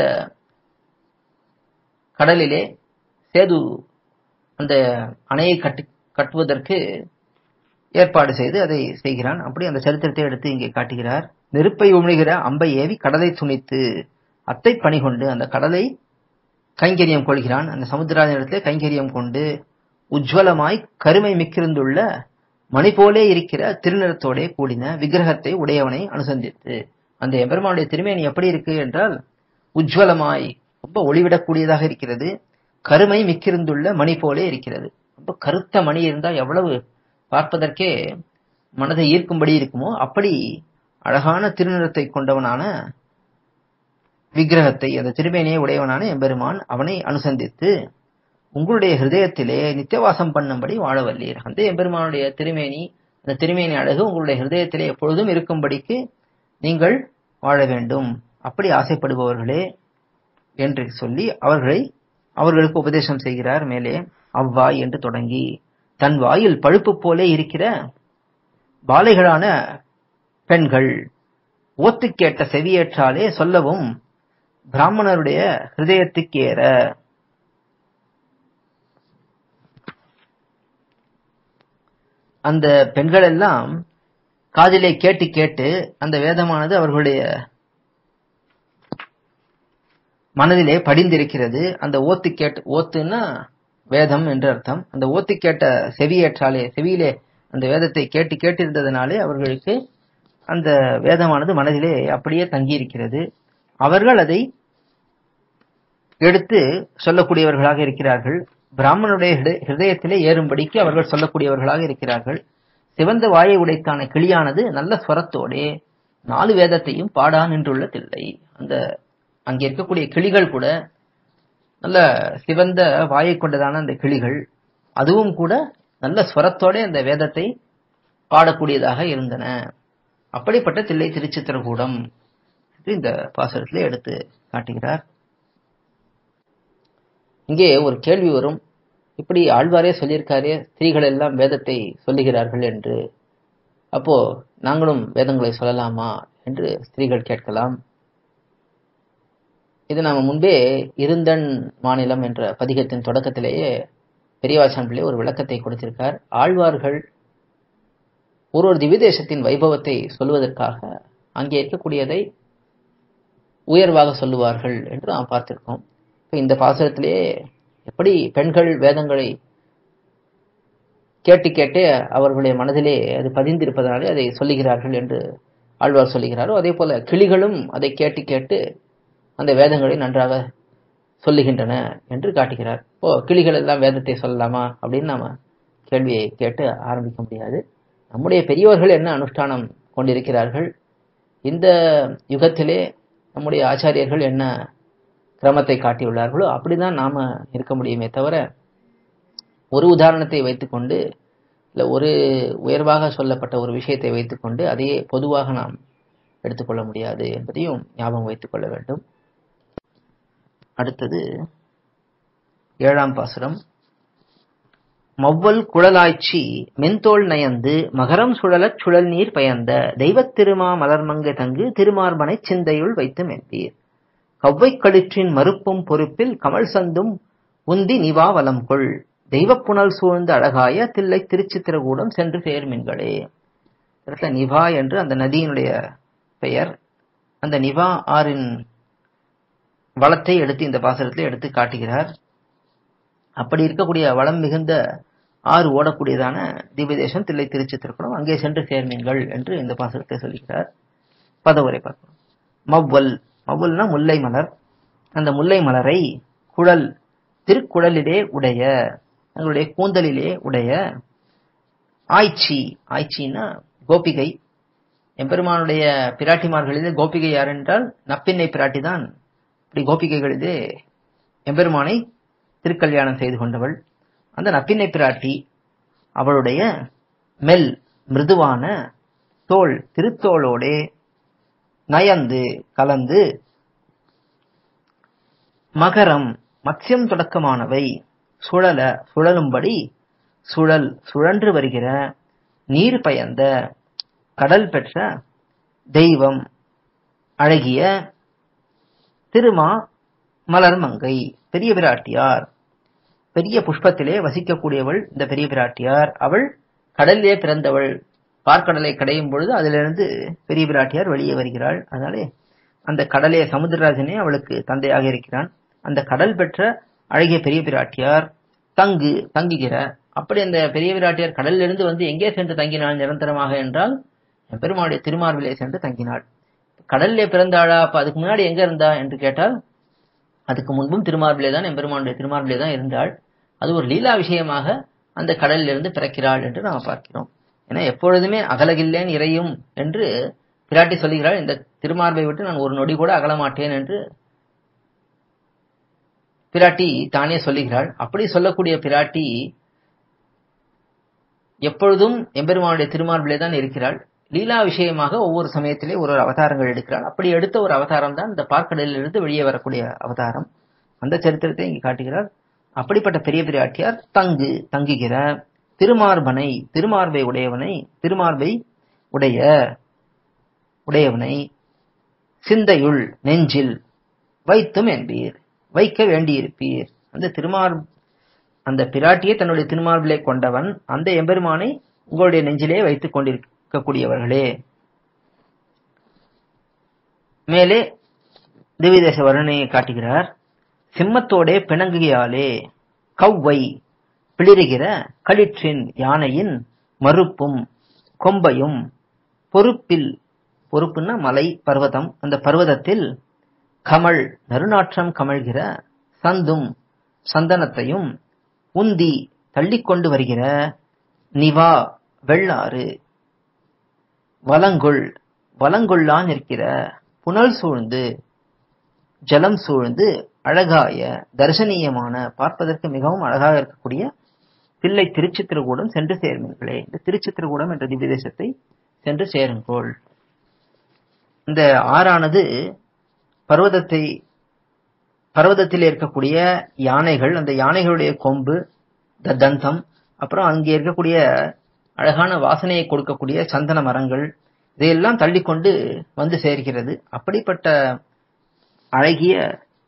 கடலிலே சேது அந்த அணையை கட்டு கட்டுவதற்கு ஏற்பாடு செய்து அதை செய்கிறான் அப்படி அந்த சரித்திரத்தை எடுத்து இங்கே காட்டுகிறார் நெருப்பை உமிழ்கிற அம்பை ஏவி கடலை துணித்து அத்தை பணி கொண்டு அந்த கடலை கைங்கரியம் கொள்கிறான் அந்த சமுத்திராஜனிடத்திலே கைங்கரியம் கொண்டு உஜ்வலமாய் கருமை மிக்கிருந்துள்ள மணி போலே இருக்கிற திருநிறத்தோடே கூடின விக்கிரகத்தை உடையவனை அனுசந்தித்து அந்த எம்பெருமானுடைய திருமேனி எப்படி இருக்கு என்றால் உஜ்வலமாய் ரொம்ப ஒளிவிடக்கூடியதாக இருக்கிறது கருமை மிக்கிருந்துள்ள மணி போலே இருக்கிறது ரொம்ப கருத்த மணி இருந்தால் எவ்வளவு பார்ப்பதற்கே மனதை ஈர்க்கும்படி இருக்குமோ அப்படி அழகான திருநிறத்தை கொண்டவனான விக்கிரகத்தை அந்த திருமேனியை உடையவனான எம்பெருமான் அவனை அனுசந்தித்து உங்களுடைய ஹிருதயத்திலே நித்தியவாசம் பண்ணும்படி வாழவல்லீர் அந்த எம்பெருமானுடைய திருமேனி அந்த திருமேனி அழகு உங்களுடைய ஹிருதயத்திலே எப்பொழுதும் இருக்கும்படிக்கு நீங்கள் வாழ வேண்டும் அப்படி ஆசைப்படுபவர்களே என்று சொல்லி அவர்களை அவர்களுக்கு உபதேசம் செய்கிறார் மேலே அவ்வாய் என்று தொடங்கி தன் வாயில் பழுப்பு போலே இருக்கிற பாலைகளான பெண்கள் ஓத்து கேட்ட செவியேற்றாலே சொல்லவும் பிராமணருடைய ஹிருதயத்துக்கேற அந்த பெண்கள் எல்லாம் காதிலே கேட்டு கேட்டு அந்த வேதமானது அவர்களுடைய மனதிலே படிந்திருக்கிறது அந்த ஓத்து கேட்டு ஓத்துன்னா வேதம் என்று அர்த்தம் அந்த ஓத்து கேட்ட செவியேற்றாலே செவியிலே அந்த வேதத்தை கேட்டு கேட்டிருந்ததனாலே அவர்களுக்கு அந்த வேதமானது மனதிலே அப்படியே தங்கியிருக்கிறது அவர்கள் அதை எடுத்து சொல்லக்கூடியவர்களாக இருக்கிறார்கள் பிராமணனுடைய ஹிருதயத்திலே ஏறும்படிக்கு அவர்கள் சொல்லக்கூடியவர்களாக இருக்கிறார்கள் சிவந்த வாயை உடைத்தான கிளியானது நல்ல ஸ்வரத்தோடே நாலு வேதத்தையும் பாடா நின்றுள்ள தில்லை அந்த அங்கே இருக்கக்கூடிய கிளிகள் கூட நல்ல சிவந்த வாயை கொண்டதான அந்த கிளிகள் அதுவும் கூட நல்ல ஸ்வரத்தோட அந்த வேதத்தை பாடக்கூடியதாக இருந்தன அப்படிப்பட்ட தில்லை திருச்சித்திரகூடம் என்று இந்த பாசுரத்திலே எடுத்து காட்டுகிறார் இங்கே ஒரு கேள்வி வரும் இப்படி ஆழ்வாரே சொல்லியிருக்காரே ஸ்திரீகள் எல்லாம் வேதத்தை சொல்லுகிறார்கள் என்று அப்போ நாங்களும் வேதங்களை சொல்லலாமா என்று ஸ்திரீகள் கேட்கலாம் இது நாம முன்பே இருந்தன் மாநிலம் என்ற பதிகத்தின் தொடக்கத்திலேயே பெரியவாசன் பிள்ளை ஒரு விளக்கத்தை கொடுத்திருக்கார் ஆழ்வார்கள் ஒரு ஒரு திவிதேசத்தின் வைபவத்தை சொல்வதற்காக அங்கே இருக்கக்கூடியதை உயர்வாக சொல்லுவார்கள் என்று நாம் பார்த்திருக்கோம் இப்போ இந்த பாசுரத்திலே எப்படி பெண்கள் வேதங்களை கேட்டு கேட்டே அவர்களுடைய மனதிலே அது பதிந்திருப்பதனாலே அதை சொல்லுகிறார்கள் என்று ஆழ்வார் சொல்லுகிறாரோ அதே போல கிளிகளும் அதை கேட்டு கேட்டு அந்த வேதங்களை நன்றாக சொல்லுகின்றன என்று காட்டுகிறார் இப்போ கிளிகள் எல்லாம் வேதத்தை சொல்லலாமா அப்படின்னு நாம கேள்வியை கேட்டு ஆரம்பிக்க முடியாது நம்முடைய பெரியவர்கள் என்ன அனுஷ்டானம் கொண்டிருக்கிறார்கள் இந்த யுகத்திலே நம்முடைய ஆச்சாரியர்கள் என்ன கிரமத்தை காட்டியுள்ளார்களோ அப்படிதான் நாம இருக்க முடியுமே தவிர ஒரு உதாரணத்தை வைத்துக்கொண்டு இல்லை ஒரு உயர்வாக சொல்லப்பட்ட ஒரு விஷயத்தை வைத்துக்கொண்டு அதையே பொதுவாக நாம் எடுத்துக்கொள்ள முடியாது என்பதையும் ஞாபகம் வைத்துக் கொள்ள வேண்டும் அடுத்தது ஏழாம் பாசுரம் மவ்வல் குழலாய்ச்சி மென்தோல் நயந்து மகரம் சுழலச் சுழல் நீர் பயந்த தெய்வத் திருமா மலர்மங்கை தங்கு திருமார்பனைச் சிந்தையுள் வைத்து மென்பீர் கவ்வைக் களிற்றின் மறுப்பும் பொறுப்பில் கமல் சந்தும் உந்தி நிவா வலம் கொள் தெய்வப்புணல் சூழ்ந்த அழகாய தில்லை திருச்சித்திரகூடம் சென்று சேர்மின்களே இடத்துல நிவா என்று அந்த நதியினுடைய பெயர் அந்த நிவா ஆறின் வளத்தை எடுத்து இந்த பாசுரத்தில் எடுத்து காட்டுகிறார் அப்படி இருக்கக்கூடிய வளம் மிகுந்த ஆறு ஓடக்கூடியதான திவ்யதேசம் தில்லை திருச்சித்திருக்கணும் அங்கே சென்று சேர்மீன்கள் என்று இந்த பாசுரத்தை சொல்கிறார் பதவுரை பார்க்கணும் மவ்வல் மவ்வல்னா முல்லை மலர் அந்த முல்லை மலரை குழல் திருக்குழலிலே உடைய தங்களுடைய கூந்தலிலே உடைய ஆய்ச்சி ஆய்ச்சின்னா கோபிகை எம்பெருமானுடைய பிராட்டிமார்களிலே கோபிகை யார் என்றால் நப்பின்னை பிராட்டி தான் இப்படி கோபிகைகளிலே எம்பெருமானை திருக்கல்யாணம் செய்து கொண்டவள் அந்த நப்பின்னை பிராட்டி அவளுடைய மெல் மிருதுவான தோல் திருத்தோளோடே நயந்து கலந்து மகரம் மத்யம் தொடக்கமானவை சுழல சுழலும்படி சுழல் சுழன்று வருகிற நீர் பயந்த கடல் பெற்ற தெய்வம் அழகிய திருமா மலர்மங்கை பெரிய பிராட்டியார் பெரிய புஷ்பத்திலே வசிக்கக்கூடியவள் இந்த பெரிய பிராட்டியார் அவள் கடலிலே பிறந்தவள் பார்க்கடலை கடையும் பொழுது அதிலிருந்து பெரிய பிராட்டியார் வெளியே வருகிறாள் அதனாலே அந்த கடலே சமுத்திரராஜனே அவளுக்கு தந்தையாக இருக்கிறான் அந்த கடல் பெற்ற அழகிய பெரிய பிராட்டியார் தங்கு தங்குகிற அப்படி அந்த பெரிய பிராட்டியார் கடலிலிருந்து வந்து எங்கே சென்று தங்கினாள் நிரந்தரமாக என்றால் பெருமாளுடைய திருமார்பிலே சென்று தங்கினாள் கடல்லே பிறந்தாளா அப்ப அதுக்கு முன்னாடி எங்க இருந்தா என்று கேட்டால் அதுக்கு முன்பும் திருமார்பிலே தான் எம்பெருமானுடைய திருமார்பிலே தான் இருந்தாள் அது ஒரு லீலா விஷயமாக அந்த கடலிலிருந்து பிறக்கிறாள் என்று நாம் பார்க்கிறோம் ஏன்னா எப்பொழுதுமே அகலகில்லேன் இறையும் என்று பிராட்டி சொல்லுகிறாள் இந்த திருமார்பை விட்டு நான் ஒரு நொடி கூட அகல மாட்டேன் என்று பிராட்டி தானே சொல்லுகிறாள் அப்படி சொல்லக்கூடிய பிராட்டி எப்பொழுதும் எம்பெருமானுடைய திருமார்பிலே தான் இருக்கிறாள் லீலா விஷயமாக ஒவ்வொரு சமயத்திலே ஒரு ஒரு அவதாரங்கள் எடுக்கிறாள் அப்படி எடுத்த ஒரு அவதாரம் தான் இந்த பார்க்கடலிலிருந்து வெளியே வரக்கூடிய அவதாரம் அந்த சரித்திரத்தை இங்கு காட்டுகிறார் அப்படிப்பட்ட பெரிய பிராட்டியார் தங்கு தங்குகிற திருமார்பனை திருமார்பை உடையவனை திருமார்பை உடைய உடையவனை சிந்தையுள் நெஞ்சில் வைத்தும் என்பீர் வைக்க வேண்டியிருப்பீர் அந்த திருமார் அந்த பிராட்டியை தன்னுடைய திருமார்பிலே கொண்டவன் அந்த எம்பெருமானை உங்களுடைய நெஞ்சிலே வைத்துக் கொண்டிருக்கக்கூடியவர்களே மேலே திவ்யதேச வர்ணனையை காட்டுகிறார் சிம்மத்தோடே பிணங்குகையாலே கவ்வை பிளிருகிற களிற்றின் யானையின் மறுப்பும் கொம்பையும் பொறுப்பில் பொறுப்புன்னா மலை பர்வதம் அந்த பர்வதத்தில் கமல் நறுநாற்றம் கமழ்கிற சந்தும் சந்தனத்தையும் உந்தி தள்ளிக்கொண்டு வருகிற நிவா வெள்ளாறு வலங்கொள் வலங்கொள்ளா நிற்கிற புனல் சூழ்ந்து ஜலம் சூழ்ந்து அழகாய தரிசனீயமான பார்ப்பதற்கு மிகவும் அழகாக இருக்கக்கூடிய பிள்ளை திருச்சித்திரகூடம் சென்று சேர்மீர்களே இந்த திருச்சித்திரகூடம் என்ற திவ்ய தேசத்தை சென்று சேருங்கோள் இந்த ஆறானது பர்வதத்தை பர்வதத்தில் இருக்கக்கூடிய யானைகள் அந்த யானைகளுடைய கொம்பு த தந்தம் அப்புறம் அங்கே இருக்கக்கூடிய அழகான வாசனையை கொடுக்கக்கூடிய சந்தன மரங்கள் இதையெல்லாம் தள்ளிக்கொண்டு வந்து சேர்கிறது அப்படிப்பட்ட அழகிய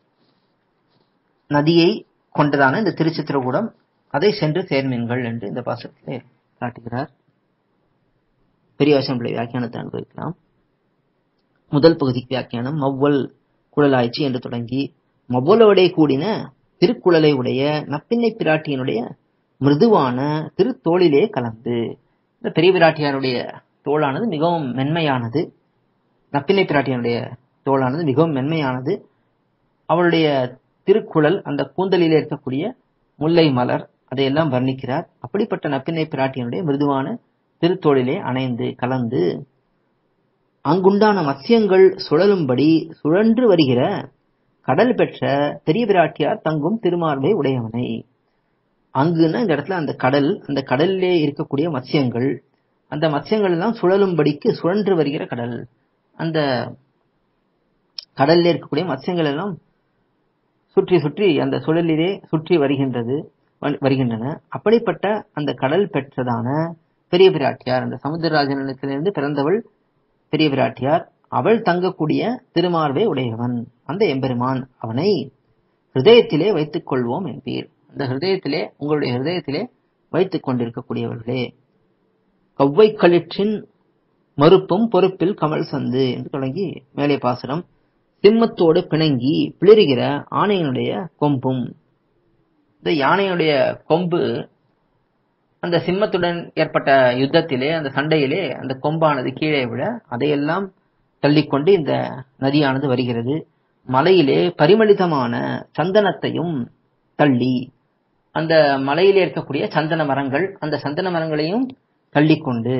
நதியை கொண்டதான இந்த திருச்சித்திரகூடம் அதை சென்று சேர்மீன்கள் என்று இந்த பாசத்திலே காட்டுகிறார் பெரியவாசம் பிள்ளை வியாக்கியானத்தை அனுபவிக்கலாம் முதல் பகுதிக்கு வியாக்கியானம் மவ்வல் குழலாய்ச்சி என்று தொடங்கி மவ்வளோடே கூடின திருக்குழலை உடைய நப்பின்னை பிராட்டியினுடைய மிருதுவான திருத்தோளிலே கலந்து இந்த பெரிய பிராட்டியாருடைய தோளானது மிகவும் மென்மையானது நப்பின்னை பிராட்டியனுடைய தோளானது மிகவும் மென்மையானது அவளுடைய திருக்குழல் அந்த கூந்தலிலே இருக்கக்கூடிய முல்லை மலர் அதையெல்லாம் வர்ணிக்கிறார் அப்படிப்பட்ட நப்பின்னை பிராட்டியனுடைய மிருதுவான திருத்தோளிலே அணைந்து கலந்து அங்குண்டான மத்யங்கள் சுழலும்படி சுழன்று வருகிற கடல் பெற்ற பெரிய பிராட்டியார் தங்கும் திருமார்பை உடையவனை அங்குன்னா இந்த இடத்துல அந்த கடல் அந்த கடலிலே இருக்கக்கூடிய மத்சியங்கள் அந்த மத்சியங்கள் எல்லாம் சுழலும்படிக்கு சுழன்று வருகிற கடல் அந்த கடல்ல இருக்கக்கூடிய மத்சியங்கள் எல்லாம் சுற்றி சுற்றி அந்த சுழலிலே சுற்றி வருகின்றது வருகின்றன அப்படிப்பட்ட அந்த கடல் பெற்றதான பெரிய பிராட்டியார் அந்த சமுத்திரராஜனிடத்திலிருந்து பிறந்தவள் பெரிய பிராட்டியார் அவள் தங்கக்கூடிய திருமார்பை உடையவன் அந்த எம்பெருமான் அவனை ஹிருதயத்திலே வைத்துக் கொள்வோம் என்பீர் அந்த ஹிருதயத்திலே உங்களுடைய ஹிருதயத்திலே வைத்துக் கொண்டிருக்கக்கூடியவர்களே கவ்வை களிற்றின் மறுப்பும் பொறுப்பில் கமல் சந்து என்று தொடங்கி மேலே பாசுரம் சிம்மத்தோடு பிணங்கி பிளிறுகிற ஆணையினுடைய கொம்பும் இந்த யானையுடைய கொம்பு அந்த சிம்மத்துடன் ஏற்பட்ட யுத்தத்திலே அந்த சண்டையிலே அந்த கொம்பானது கீழே விழ அதையெல்லாம் தள்ளிக்கொண்டு இந்த நதியானது வருகிறது மலையிலே பரிமளிதமான சந்தனத்தையும் தள்ளி அந்த மலையிலே இருக்கக்கூடிய சந்தன மரங்கள் அந்த சந்தன மரங்களையும் தள்ளிக்கொண்டு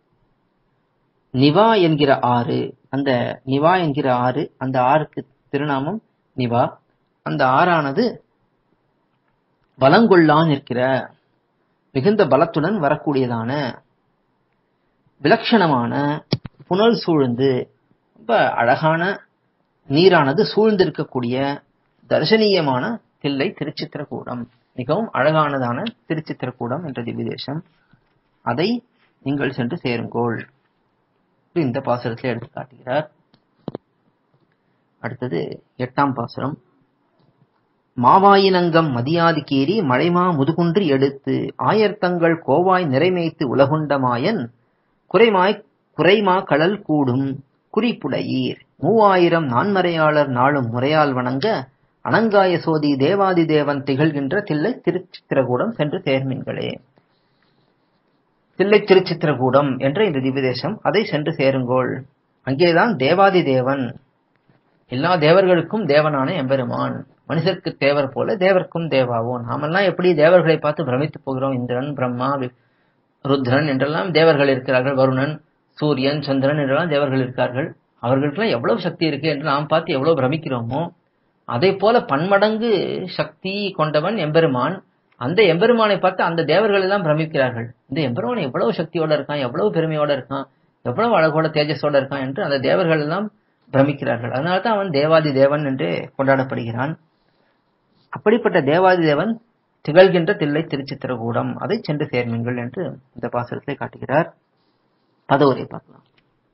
நிவா என்கிற ஆறு அந்த நிவா என்கிற ஆறு அந்த ஆறுக்கு திருநாமம் நிவா அந்த ஆறானது பலங்கொள்ளான் இருக்கிற மிகுந்த பலத்துடன் வரக்கூடியதான விலட்சணமான புனல் சூழ்ந்து ரொம்ப அழகான நீரானது சூழ்ந்திருக்கக்கூடிய தர்சனீயமான தில்லை திருச்சித்திரக்கூடம் மிகவும் அழகானதான திருச்சித்திரக்கூடம் என்ற திவ்யதேசம் அதை நீங்கள் சென்று சேருங்கோள் இந்த பாசுரத்தில் எடுத்து காட்டுகிறார் அடுத்தது எட்டாம் பாசுரம் மாவாயினங்கம் மதியாது கீறி மழைமா முதுகுன்றி எடுத்து ஆயர்த்தங்கள் கோவாய் நிறைமேய்த்து உலகுண்ட மாயன் குறைமாய் குறைமா கடல் கூடும் குறிப்புடையீர் மூவாயிரம் நான்மறையாளர் நாளும் முறையால் வணங்க அனங்காய சோதி தேவாதி தேவன் திகழ்கின்ற தில்லை திருச்சித்திரகூடம் சென்று சேர்மீன்களே தில்லை திருச்சித்திரகூடம் என்ற இந்த திவ்யதேசம் அதை சென்று சேருங்கோள் அங்கேதான் தேவாதி தேவன் எல்லா தேவர்களுக்கும் தேவனான எம்பெருமான் மனுஷருக்கு தேவர் போல தேவர்க்கும் தேவாவோம் நாமெல்லாம் எப்படி தேவர்களை பார்த்து பிரமித்து போகிறோம் இந்திரன் பிரம்மா ருத்ரன் என்றெல்லாம் தேவர்கள் இருக்கிறார்கள் வருணன் சூரியன் சந்திரன் என்றெல்லாம் தேவர்கள் இருக்கார்கள் அவர்களுக்கெல்லாம் எவ்வளவு சக்தி இருக்கு என்று நாம் பார்த்து எவ்வளவு பிரமிக்கிறோமோ அதே போல பன்மடங்கு சக்தி கொண்டவன் எம்பெருமான் அந்த எம்பெருமானை பார்த்து அந்த தேவர்கள் எல்லாம் பிரமிக்கிறார்கள் இந்த எம்பெருமான் எவ்வளவு சக்தியோட இருக்கான் எவ்வளவு பெருமையோட இருக்கான் எவ்வளவு அழகோட தேஜஸோட இருக்கான் என்று அந்த தேவர்கள் எல்லாம் பிரமிக்கிறார்கள் அதனால தான் அவன் தேவாதி தேவன் என்று கொண்டாடப்படுகிறான் அப்படிப்பட்ட தேவாதி தேவன் திகழ்கின்ற தில்லை திருச்சித்திரகூடம் அதை சென்று சேர்மீன்கள் என்று இந்த பாசுரத்தை காட்டுகிறார் பதவுரை பார்க்கலாம்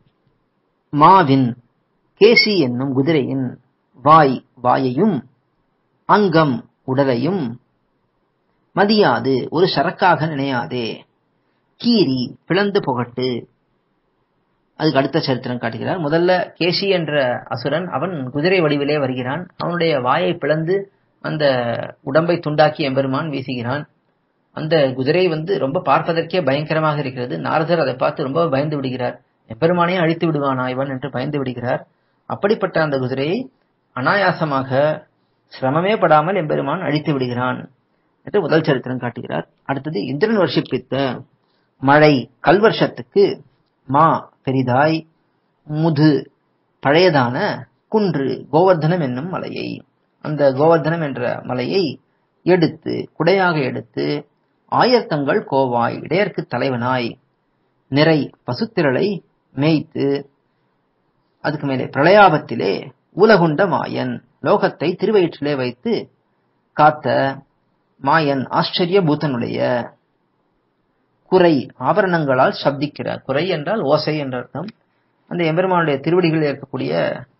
மாவின் கேசி என்னும் குதிரையின் வாய் வாயையும் அங்கம் உடலையும் மதியாது ஒரு சரக்காக நினையாதே கீரி பிளந்து புகட்டு அதுக்கு அடுத்த சரித்திரம் காட்டுகிறார் முதல்ல கேசி என்ற அசுரன் அவன் குதிரை வடிவிலே வருகிறான் அவனுடைய வாயை பிளந்து அந்த உடம்பை துண்டாக்கி எம்பெருமான் வீசுகிறான் அந்த குதிரை வந்து ரொம்ப பார்ப்பதற்கே பயங்கரமாக இருக்கிறது நாரதர் அதை பார்த்து ரொம்ப பயந்து விடுகிறார் எம்பெருமானே அழித்து விடுவானா இவன் என்று பயந்து விடுகிறார் அப்படிப்பட்ட அந்த குதிரையை அனாயாசமாக சிரமமே படாமல் எம்பெருமான் அழித்து விடுகிறான் என்று முதல் சரித்திரம் காட்டுகிறார் அடுத்தது இந்திரன் வர்ஷிப்பித்த மழை கல்வர்ஷத்துக்கு மா பெரிதாய் முது பழையதான குன்று கோவர்தனம் என்னும் மலையை அந்த கோவர்தனம் என்ற மலையை எடுத்து குடையாக எடுத்து ஆயர்த்தங்கள் கோவாய் இடையர்க்கு தலைவனாய் நிறை பசுத்திரளை மேய்த்து அதுக்கு மேலே பிரளயாபத்திலே உலகுண்ட மாயன் லோகத்தை திருவயிற்றிலே வைத்து காத்த மாயன் ஆச்சரிய பூத்தனுடைய குறை ஆபரணங்களால் சப்திக்கிற குறை என்றால் ஓசை என்ற அர்த்தம் அந்த எம்பெருமானுடைய திருவடிகளில் இருக்கக்கூடிய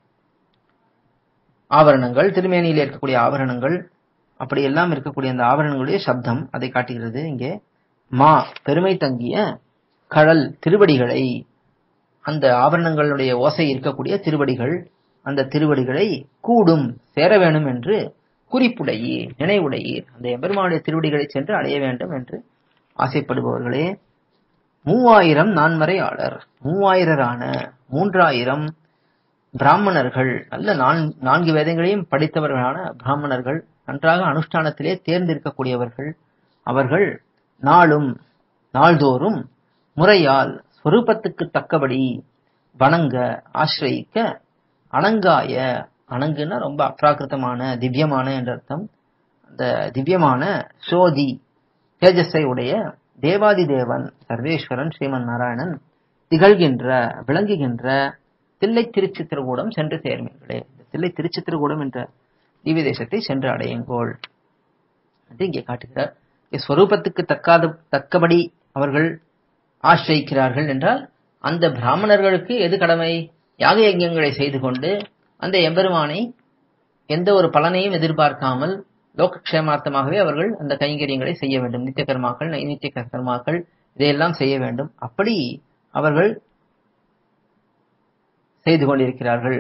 ஆபரணங்கள் திருமேனியில் இருக்கக்கூடிய ஆபரணங்கள் அப்படி எல்லாம் இருக்கக்கூடிய அந்த ஆபரணங்களுடைய சப்தம் அதை காட்டுகிறது இங்கே மா பெருமை தங்கிய கடல் திருவடிகளை அந்த ஆபரணங்களுடைய ஓசை இருக்கக்கூடிய திருவடிகள் அந்த திருவடிகளை கூடும் சேர வேணும் என்று குறிப்புடையீர் நினைவுடையீர் அந்த எம்பெருமானுடைய திருவடிகளை சென்று அடைய வேண்டும் என்று ஆசைப்படுபவர்களே மூவாயிரம் நான்மறையாளர் மூவாயிரரான மூன்றாயிரம் பிராமணர்கள் நல்ல நான்கு வேதங்களையும் படித்தவர்களான பிராமணர்கள் நன்றாக அனுஷ்டானத்திலே தேர்ந்திருக்கக்கூடியவர்கள் அவர்கள் நாளும் நாள்தோறும் முறையால் ஸ்வரூபத்துக்கு தக்கபடி வணங்க ஆசிரயிக்க அணங்காய அணங்குன்னா ரொம்ப அப்ராக்கிருத்தமான திவ்யமான என்ற அர்த்தம் அந்த திவ்யமான சோதி தேஜஸை உடைய தேவாதி தேவன் சர்வேஸ்வரன் ஸ்ரீமன் நாராயணன் திகழ்கின்ற விளங்குகின்ற தில்லை திருச்சித்திரகூடம் சென்று சேர்மீர்களே இந்த தில்லை திருச்சித்திரகூடம் என்ற திவ்ய தேசத்தை சென்று அடையுங்கோள் என்று இங்கே காட்டுகிறார் ஸ்வரூபத்துக்கு தக்காத தக்கபடி அவர்கள் ஆசிரியிக்கிறார்கள் என்றால் அந்த பிராமணர்களுக்கு எது கடமை யாக யஜ்யங்களை செய்து கொண்டு அந்த எம்பெருமானை எந்த ஒரு பலனையும் எதிர்பார்க்காமல் லோகக்ஷேமார்த்தமாகவே அவர்கள் அந்த கைங்கரியங்களை செய்ய வேண்டும் நித்திய கர்மாக்கள் நைநித்திய கர்மாக்கள் இதையெல்லாம் செய்ய வேண்டும் அப்படி அவர்கள் செய்து கொண்டிருக்கிறார்கள்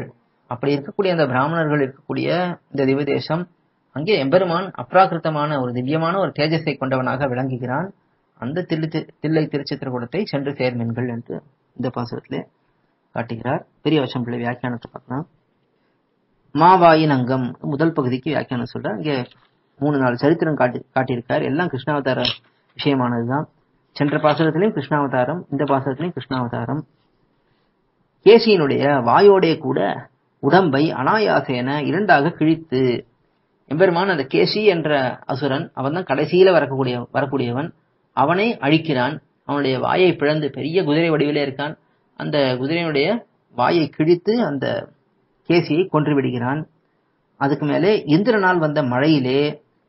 அப்படி இருக்கக்கூடிய அந்த பிராமணர்கள் இருக்கக்கூடிய இந்த திவ்ய தேசம் அங்கே எம்பெருமான் அப்ராகிருத்தமான ஒரு திவ்யமான ஒரு தேஜஸை கொண்டவனாக விளங்குகிறான் அந்த தில்லு தில்லை திருச்சித்திரகூடத்தை சென்று சேர்மென்கள் என்று இந்த பாசுரத்திலே காட்டுகிறார் பெரிய வசம் பிள்ளை வியாக்கியானத்தை பார்க்கலாம் மாவாயின் அங்கம் முதல் பகுதிக்கு வியாக்கியானம் சொல்றார் இங்கே மூணு நாலு சரித்திரம் காட்டி காட்டியிருக்கார் எல்லாம் கிருஷ்ணாவதார விஷயமானதுதான் சென்ற பாசுரத்திலையும் கிருஷ்ணாவதாரம் இந்த பாசுரத்திலையும் கிருஷ்ணாவதாரம் கேசியினுடைய வாயோடே கூட உடம்பை அனாயாசேன இரண்டாக கிழித்து எம்பெருமான் அந்த கேசி என்ற அசுரன் அவன் தான் கடைசியில வரக்கூடிய வரக்கூடியவன் அவனை அழிக்கிறான் அவனுடைய வாயை பிளந்து பெரிய குதிரை வடிவிலே இருக்கான் அந்த குதிரையினுடைய வாயை கிழித்து அந்த கேசியை கொன்று விடுகிறான் அதுக்கு மேலே இந்திரனால் வந்த மழையிலே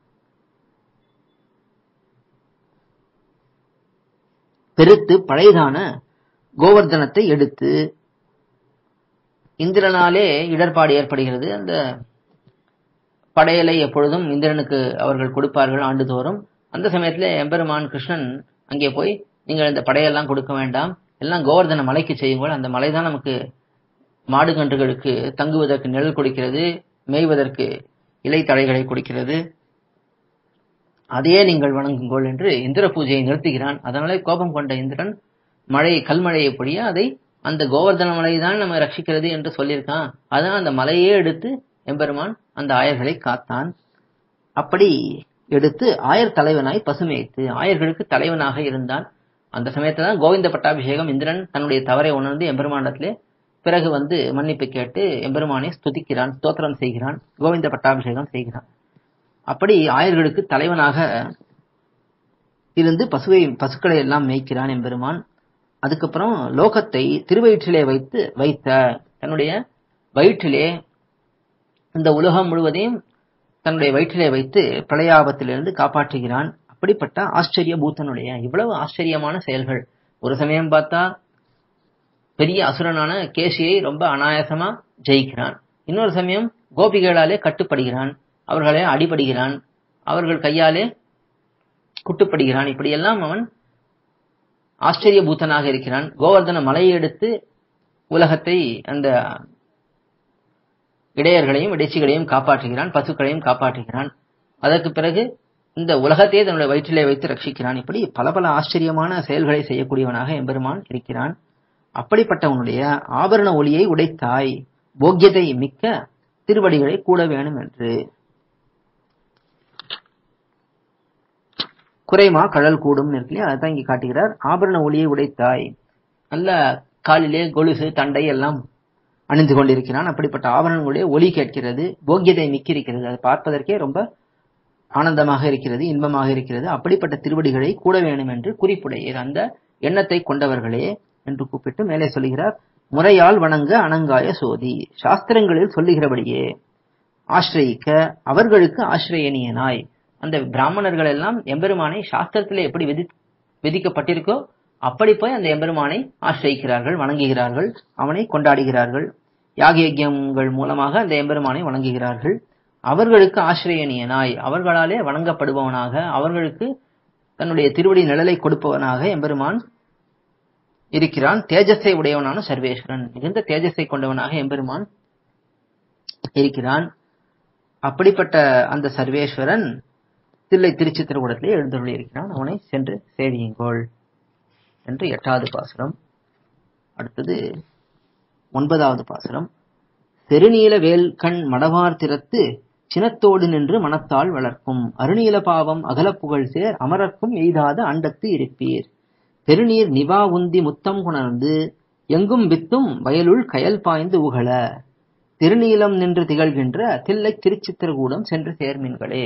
பெருத்து பழையதான கோவர்தனத்தை எடுத்து இந்திரனாலே இடர்பாடு ஏற்படுகிறது அந்த படையலை எப்பொழுதும் இந்திரனுக்கு அவர்கள் கொடுப்பார்கள் ஆண்டுதோறும் அந்த சமயத்துல எம்பெருமான் கிருஷ்ணன் அங்கே போய் நீங்கள் இந்த படையெல்லாம் கொடுக்க வேண்டாம் எல்லாம் கோவர்தன மலைக்கு செய்யுங்கள் அந்த மலை தான் நமக்கு மாடு கன்றுகளுக்கு தங்குவதற்கு நிழல் கொடுக்கிறது மேய்வதற்கு இலை தழைகளை கொடுக்கிறது அதையே நீங்கள் வணங்குங்கள் என்று இந்திர பூஜையை நிறுத்துகிறான் அதனாலே கோபம் கொண்ட இந்திரன் மழை கல்மழையை பொழிய அதை அந்த கோவர்தன மலை தான் நம்ம ரட்சிக்கிறது என்று சொல்லியிருக்கான் அதான் அந்த மலையே எடுத்து எம்பெருமான் அந்த ஆயர்களை காத்தான் அப்படி எடுத்து ஆயர் தலைவனாய் பசுமைத்து ஆயர்களுக்கு தலைவனாக இருந்தான் அந்த சமயத்துல தான் கோவிந்த பட்டாபிஷேகம் இந்திரன் தன்னுடைய தவறை உணர்ந்து எம்பெருமானிடத்திலே பிறகு வந்து மன்னிப்பு கேட்டு எம்பெருமானை ஸ்துதிக்கிறான் ஸ்தோத்திரம் செய்கிறான் கோவிந்த பட்டாபிஷேகம் செய்கிறான் அப்படி ஆயர்களுக்கு தலைவனாக இருந்து பசுவை பசுக்களை எல்லாம் மேய்க்கிறான் எம்பெருமான் அதுக்கப்புறம் லோகத்தை திருவயிற்றிலே வைத்து வைத்த தன்னுடைய வயிற்றிலே இந்த உலகம் முழுவதையும் தன்னுடைய வயிற்றிலே வைத்து பிரளயாபத்திலிருந்து காப்பாற்றுகிறான் அப்படிப்பட்ட ஆச்சரிய பூத்தனுடைய இவ்வளவு ஆச்சரியமான செயல்கள் ஒரு சமயம் பார்த்தா பெரிய அசுரனான கேசியை ரொம்ப அனாயாசமா ஜெயிக்கிறான் இன்னொரு சமயம் கோபிகளாலே கட்டுப்படுகிறான் அவர்களே அடிபடுகிறான் அவர்கள் கையாலே குட்டுப்படுகிறான் இப்படியெல்லாம் அவன் ஆச்சரிய பூத்தனாக இருக்கிறான் கோவர்தன மலையை எடுத்து உலகத்தை அந்த இடையர்களையும் இடைச்சிகளையும் காப்பாற்றுகிறான் பசுக்களையும் காப்பாற்றுகிறான் அதற்கு பிறகு இந்த உலகத்தையே தன்னுடைய வயிற்றிலே வைத்து ரட்சிக்கிறான் இப்படி பல பல ஆச்சரியமான செயல்களை செய்யக்கூடியவனாக எம்பெருமான் இருக்கிறான் அப்படிப்பட்டவனுடைய ஆபரண ஒளியை உடைத்தாய் போக்கியதை மிக்க திருவடிகளை கூட வேணும் என்று குறைமா கடல் கூடும் இருக்கு அதான் இங்க காட்டுகிறார் ஆபரண ஒளியை உடைத்தாய் நல்ல காலிலே கொலுசு தண்டை எல்லாம் அணிந்து கொண்டிருக்கிறான் அப்படிப்பட்ட ஆபரணங்களுடைய ஒளி கேட்கிறது போக்கியதை மிக்கிருக்கிறது அதை பார்ப்பதற்கே ரொம்ப ஆனந்தமாக இருக்கிறது இன்பமாக இருக்கிறது அப்படிப்பட்ட திருவடிகளை கூட வேணும் என்று குறிப்புடையர் அந்த எண்ணத்தை கொண்டவர்களே என்று கூப்பிட்டு மேலே சொல்லுகிறார் முறையால் வணங்க அணங்காய சோதி சாஸ்திரங்களில் சொல்லுகிறபடியே ஆசிரயிக்க அவர்களுக்கு ஆசிரியனியனாய் அந்த பிராமணர்கள் எல்லாம் எம்பெருமானை சாஸ்திரத்திலே எப்படி விதி விதிக்கப்பட்டிருக்கோ அப்படி போய் அந்த எம்பெருமானை ஆசிரியிக்கிறார்கள் வணங்குகிறார்கள் அவனை கொண்டாடுகிறார்கள் யாக யஜ்யங்கள் மூலமாக அந்த எம்பெருமானை வணங்குகிறார்கள் அவர்களுக்கு ஆசிரியனியனாய் அவர்களாலே வணங்கப்படுபவனாக அவர்களுக்கு தன்னுடைய திருவடி நிழலை கொடுப்பவனாக எம்பெருமான் இருக்கிறான் தேஜஸை உடையவனான சர்வேஸ்வரன் மிகுந்த தேஜஸை கொண்டவனாக எம்பெருமான் இருக்கிறான் அப்படிப்பட்ட அந்த சர்வேஸ்வரன் தில்லை திருச்சித்திரகூடத்திலே எழுந்தருளி இருக்கிறான் அவனை சென்று சேவியுங்கோள் என்று எட்டாவது பாசுரம் அடுத்தது ஒன்பதாவது பாசுரம் பெருநீல வேல் கண் மடவார் திறத்து சினத்தோடு நின்று மனத்தால் வளர்க்கும் அருநீல பாவம் அகலப்புகழ் சேர் அமரர்க்கும் எய்தாத அண்டத்து இருப்பீர் பெருநீர் நிவா உந்தி முத்தம் குணர்ந்து எங்கும் வித்தும் வயலுள் கயல் பாய்ந்து உகழ திருநீலம் நின்று திகழ்கின்ற தில்லை திருச்சித்திரகூடம் சென்று சேர்மீன்களே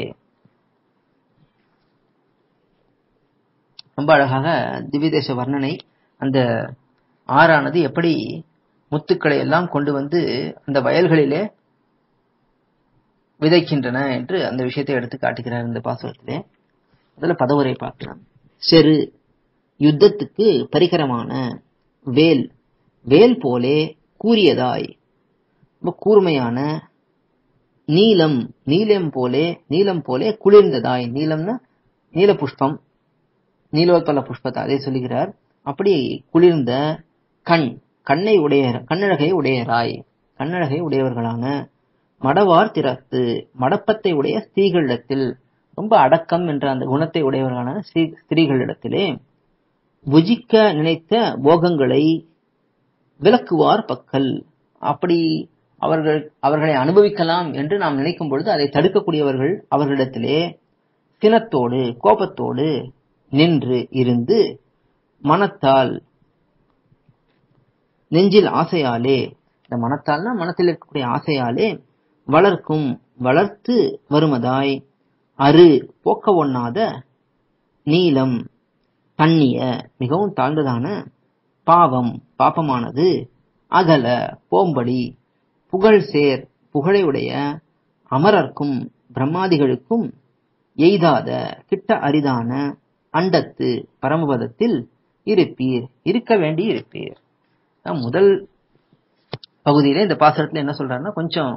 ரொம்ப அழகாக திவ்யதேச வர்ணனை அந்த ஆறானது எப்படி முத்துக்களை எல்லாம் கொண்டு வந்து அந்த வயல்களிலே விதைக்கின்றன என்று அந்த விஷயத்தை எடுத்து காட்டுகிறார் இந்த பாசுரத்திலே அதுல பதவுரை பார்க்கலாம் செரு யுத்தத்துக்கு பரிகரமான வேல் வேல் போலே கூறியதாய் ரொம்ப கூர்மையான நீலம் நீலம் போலே நீலம் போலே குளிர்ந்ததாய் நீலம்னா நீல புஷ்பம் நீலோத்பல புஷ்பத்தை அதை சொல்லுகிறார் அப்படி குளிர்ந்த கண் கண்ணை உடைய கண்ணழகை உடையராய் கண்ணழகை உடையவர்களான மடவார் திறத்து மடப்பத்தை உடைய ஸ்திரீகளிடத்தில் ரொம்ப அடக்கம் என்ற அந்த குணத்தை உடையவர்களான ஸ்ரீ- ஸ்திரீகளிடத்திலே புஜிக்க நினைத்த போகங்களை விலக்குவார் பக்கல் அப்படி அவர்கள் அவர்களை அனுபவிக்கலாம் என்று நாம் நினைக்கும் பொழுது அதை தடுக்கக்கூடியவர்கள் அவர்களிடத்திலே சினத்தோடு கோபத்தோடு நின்று இருந்து மனத்தால் நெஞ்சில் ஆசையாலே இந்த மனத்தால்னா மனத்தில் இருக்கக்கூடிய ஆசையாலே வளர்க்கும் வளர்த்து வருமதாய் அரு போக்க ஒண்ணாத நீலம் தண்ணிய மிகவும் தாழ்ந்ததான பாவம் பாப்பமானது அகல போம்படி புகழ் சேர் புகழையுடைய அமரர்க்கும் பிரம்மாதிகளுக்கும் எய்தாத கிட்ட அரிதான அண்டத்து பரமபதத்தில் இருப்பீர் இருக்க வேண்டி இருப்பீர் அதான் முதல் பகுதியில இந்த பாசுரத்துல என்ன சொல்றாருன்னா கொஞ்சம்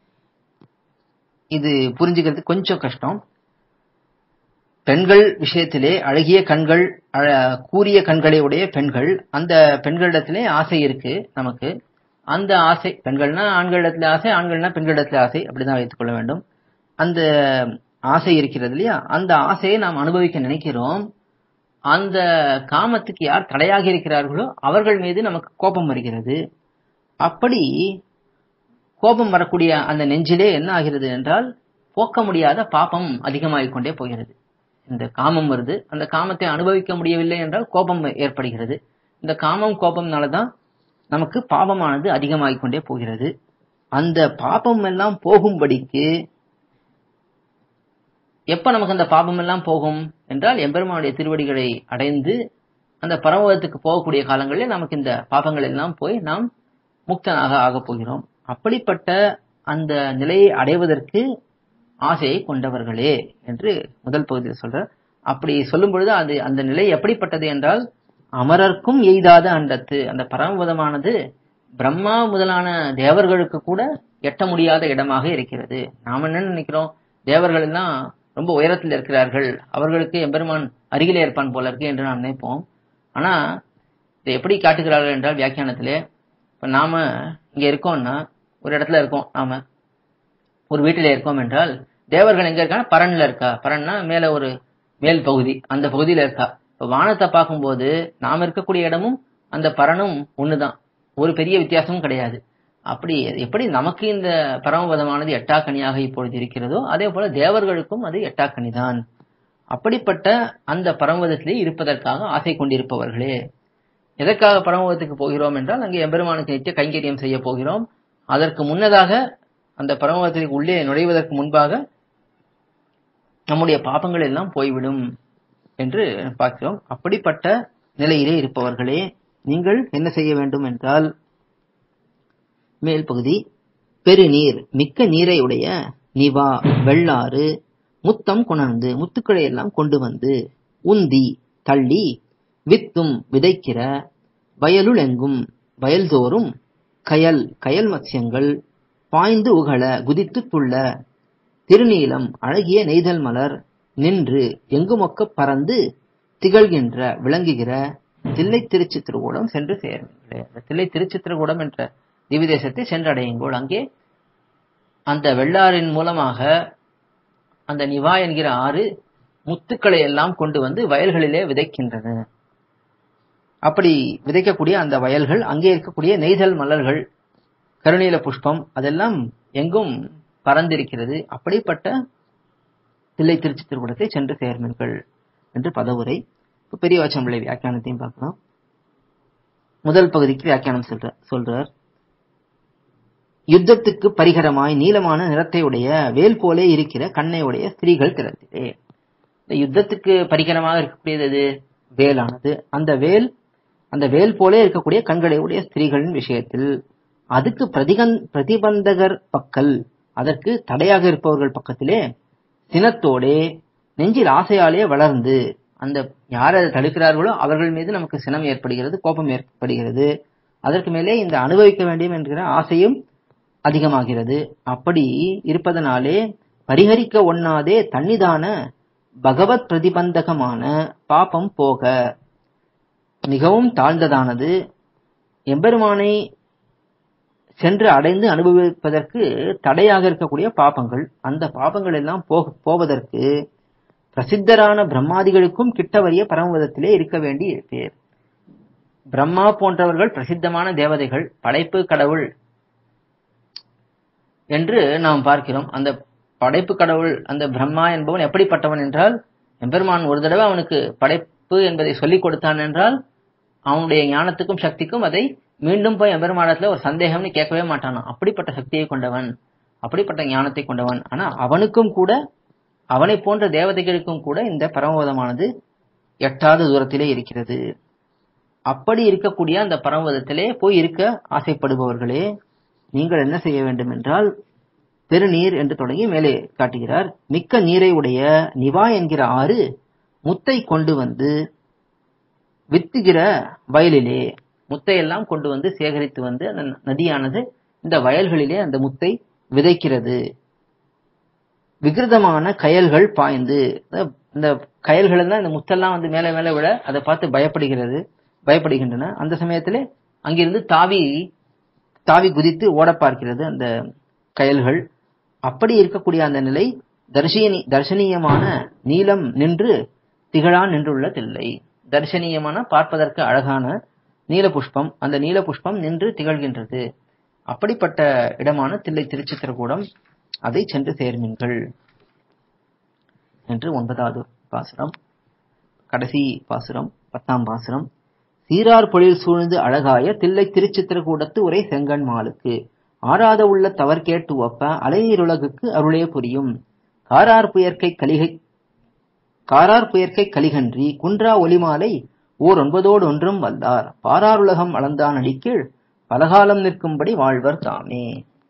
இது புரிஞ்சுக்கிறது கொஞ்சம் கஷ்டம் பெண்கள் விஷயத்திலே அழகிய கண்கள் அழ- கூரிய கண்களை உடைய பெண்கள் அந்த பெண்களிடத்திலே ஆசை இருக்கு நமக்கு அந்த ஆசை பெண்கள்னா ஆண்களிடத்துல ஆசை ஆண்கள்னா பெண்களிடத்துல ஆசை அப்படிதான் வைத்துக் கொள்ள வேண்டும் அந்த ஆசை இருக்கிறது இல்லையா அந்த ஆசையை நாம் அனுபவிக்க நினைக்கிறோம் அந்த காமத்துக்கு யார் தடையாக இருக்கிறார்களோ அவர்கள் மீது நமக்கு கோபம் வருகிறது அப்படி கோபம் வரக்கூடிய அந்த நெஞ்சிலே என்ன ஆகிறது என்றால் போக்க முடியாத பாபம் அதிகமாகிக் கொண்டே போகிறது இந்த காமம் வருது அந்த காமத்தை அனுபவிக்க முடியவில்லை என்றால் கோபம் ஏற்படுகிறது இந்த காமம் கோபம்னால தான் நமக்கு பாபமானது அதிகமாகிக் கொண்டே போகிறது அந்த பாபம் எல்லாம் போகும்படிக்கு எப்ப நமக்கு அந்த பாபம் எல்லாம் போகும் என்றால் எம்பெருமானுடைய திருவடிகளை அடைந்து அந்த பரமபதத்துக்கு போகக்கூடிய காலங்களில் நமக்கு இந்த பாபங்கள் எல்லாம் போய் நாம் முக்தனாக ஆகப் போகிறோம் அப்படிப்பட்ட அந்த நிலையை அடைவதற்கு ஆசையை கொண்டவர்களே என்று முதல் பகுதியில் சொல்றார் அப்படி சொல்லும் பொழுது அது அந்த நிலை எப்படிப்பட்டது என்றால் அமரர்க்கும் எய்தாத அண்டத்து அந்த பரமபதமானது பிரம்மா முதலான தேவர்களுக்கு கூட எட்ட முடியாத இடமாக இருக்கிறது நாம் என்ன நினைக்கிறோம் தேவர்கள் எல்லாம் ரொம்ப உயரத்தில் இருக்கிறார்கள் அவர்களுக்கு எம்பெருமான் அருகிலே இருப்பான் போல இருக்கு என்று நாம் நினைப்போம் ஆனா இதை எப்படி காட்டுகிறார்கள் என்றால் வியாக்கியானத்திலே இப்ப நாம இங்க இருக்கோம்னா ஒரு இடத்துல இருக்கோம் நாம ஒரு வீட்டில இருக்கோம் என்றால் தேவர்கள் எங்க இருக்கா பரன்ல இருக்கா பரன்னா மேல ஒரு மேல் பகுதி அந்த பகுதியில இருக்கா இப்ப வானத்தை பார்க்கும்போது நாம இருக்கக்கூடிய இடமும் அந்த பரனும் ஒண்ணுதான் ஒரு பெரிய வித்தியாசமும் கிடையாது அப்படி எப்படி நமக்கு இந்த பரமபதமானது எட்டாக்கனியாக இப்பொழுது இருக்கிறதோ அதே போல தேவர்களுக்கும் அது எட்டாக்கனிதான் அப்படிப்பட்ட அந்த பரமபதத்திலே இருப்பதற்காக ஆசை கொண்டிருப்பவர்களே எதற்காக பரமபதத்துக்கு போகிறோம் என்றால் அங்கே எம்பெருமானுக்கு நித்திய கைங்கரியம் செய்ய போகிறோம் அதற்கு முன்னதாக அந்த பரமபதத்திற்கு உள்ளே நுழைவதற்கு முன்பாக நம்முடைய பாபங்கள் எல்லாம் போய்விடும் என்று பார்க்கிறோம் அப்படிப்பட்ட நிலையிலே இருப்பவர்களே நீங்கள் என்ன செய்ய வேண்டும் என்றால் மேல் பகுதி பெருநீர் மிக்க நீரை உடைய நிவா வெள்ளாறு முத்தம் கொணர்ந்து முத்துக்களை எல்லாம் கொண்டு வந்து உந்தி தள்ளி வித்தும் விதைக்கிற வயலுள் எங்கும் வயல்தோறும் கயல் கயல் மத்சியங்கள் பாய்ந்து உகழ குதித்து துள்ள திருநீலம் அழகிய நெய்தல் மலர் நின்று எங்குமொக்க பறந்து திகழ்கின்ற விளங்குகிற தில்லை திருச்சித்திரகூடம் சென்று சேருங்களே அந்த தில்லை திருச்சித்திரகூடம் என்ற திவிதேசத்தை சென்றடையுங்கள் அங்கே அந்த வெள்ளாறின் மூலமாக அந்த நிவா என்கிற ஆறு முத்துக்களை எல்லாம் கொண்டு வந்து வயல்களிலே விதைக்கின்றன அப்படி விதைக்கக்கூடிய அந்த வயல்கள் அங்கே இருக்கக்கூடிய நெய்தல் மலர்கள் கருநீல புஷ்பம் அதெல்லாம் எங்கும் பறந்திருக்கிறது அப்படிப்பட்ட தில்லை திருச்சி திருக்கூடத்தை சென்று சேர்மீர்கள் என்று பதவுரை இப்ப பெரியவாச்சம் பிள்ளை வியாக்கியானத்தையும் பார்க்கலாம் முதல் பகுதிக்கு வியாக்கியானம் சொல்ற சொல்றார் யுத்தத்துக்கு பரிகரமாய் நீளமான நிறத்தை உடைய வேல் போலே இருக்கிற கண்ணை உடைய ஸ்திரீகள் திறத்திலே இந்த யுத்தத்துக்கு பரிகரமாக இருக்கக்கூடியது எது? வேலானது அந்த வேல் அந்த வேல் போலே இருக்கக்கூடிய கண்களை உடைய ஸ்திரீகளின் விஷயத்தில் அதுக்கு பிரதிகன் பிரதிபந்தகர் பக்கல் அதற்கு தடையாக இருப்பவர்கள் பக்கத்திலே சினத்தோடே நெஞ்சில் ஆசையாலே வளர்ந்து அந்த யார் அதை தடுக்கிறார்களோ அவர்கள் மீது நமக்கு சினம் ஏற்படுகிறது கோபம் ஏற்படுகிறது அதற்கு மேலே இந்த அனுபவிக்க வேண்டும் என்கிற ஆசையும் அதிகமாகிறது அப்படி இருப்பதனாலே பரிகரிக்க ஒண்ணாதே தன்னிதான பகவத் பிரதிபந்தகமான பாபம் போக மிகவும் தாழ்ந்ததானது எம்பெருமானை சென்று அடைந்து அனுபவிப்பதற்கு தடையாக இருக்கக்கூடிய பாபங்கள் அந்த பாபங்கள் எல்லாம் போக போவதற்கு பிரசித்தரான பிரம்மாதிகளுக்கும் கிட்ட வரிய பரமபதத்திலே இருக்க வேண்டி பேர் பிரம்மா போன்றவர்கள் பிரசித்தமான தேவதைகள் படைப்பு கடவுள் என்று நாம் பார்க்கிறோம் அந்த படைப்பு கடவுள் அந்த பிரம்மா என்பவன் எப்படிப்பட்டவன் என்றால் எம்பெருமான் ஒரு தடவை அவனுக்கு படைப்பு என்பதை சொல்லிக் கொடுத்தான் என்றால் அவனுடைய ஞானத்துக்கும் சக்திக்கும் அதை மீண்டும் போய் எம்பெருமானத்துல ஒரு சந்தேகம்னு கேட்கவே மாட்டானாம் அப்படிப்பட்ட சக்தியை கொண்டவன் அப்படிப்பட்ட ஞானத்தை கொண்டவன் ஆனா அவனுக்கும் கூட அவனை போன்ற தேவதைகளுக்கும் கூட இந்த பரமபதமானது எட்டாத தூரத்திலே இருக்கிறது அப்படி இருக்கக்கூடிய அந்த பரமபதத்திலே போய் இருக்க ஆசைப்படுபவர்களே நீங்கள் என்ன செய்ய வேண்டும் என்றால் பெருநீர் என்று தொடங்கி மேலே காட்டுகிறார் மிக்க நீரை உடைய நிவா என்கிற ஆறு முத்தை கொண்டு வந்து வித்துகிற வயலிலே முத்தையெல்லாம் கொண்டு வந்து சேகரித்து வந்து அந்த நதியானது இந்த வயல்களிலே அந்த முத்தை விதைக்கிறது விகிருதமான கயல்கள் பாய்ந்து இந்த கயல்கள் தான் இந்த முத்தெல்லாம் வந்து மேலே மேலே விட அதை பார்த்து பயப்படுகிறது பயப்படுகின்றன அந்த சமயத்திலே அங்கிருந்து தாவி தாவி குதித்து ஓட பார்க்கிறது அந்த கயல்கள் அப்படி இருக்கக்கூடிய அந்த நிலை தர்ஷினி தர்ஷனீயமான நீலம் நின்று திகழா நின்றுள்ள தில்லை தர்ஷனீயமான பார்ப்பதற்கு அழகான நீல புஷ்பம் அந்த நீல புஷ்பம் நின்று திகழ்கின்றது அப்படிப்பட்ட இடமான தில்லை திருச்சித்திரகூடம் அதை சென்று சேர்மீன்கள் என்று ஒன்பதாவது பாசுரம் கடைசி பாசுரம் பத்தாம் பாசுரம் சீரார் பொழில் சூழ்ந்து அழகாய தில்லை திருச்சித்திரகூடத்து உரை செங்கன் மாலுக்கு ஆறாத உள்ள தவர் கேட்டு ஒப்ப அலைநீருலகுக்கு அருளே புரியும் காரார் புயற்கை கலிகை காரார் புயற்கை கலிகன்றி குன்றா ஒலிமாலை ஓர் ஒன்பதோடு ஒன்றும் வல்லார் பாராருலகம் அளந்தான் அடிக்கீழ் பலகாலம் நிற்கும்படி வாழ்வர் தாமே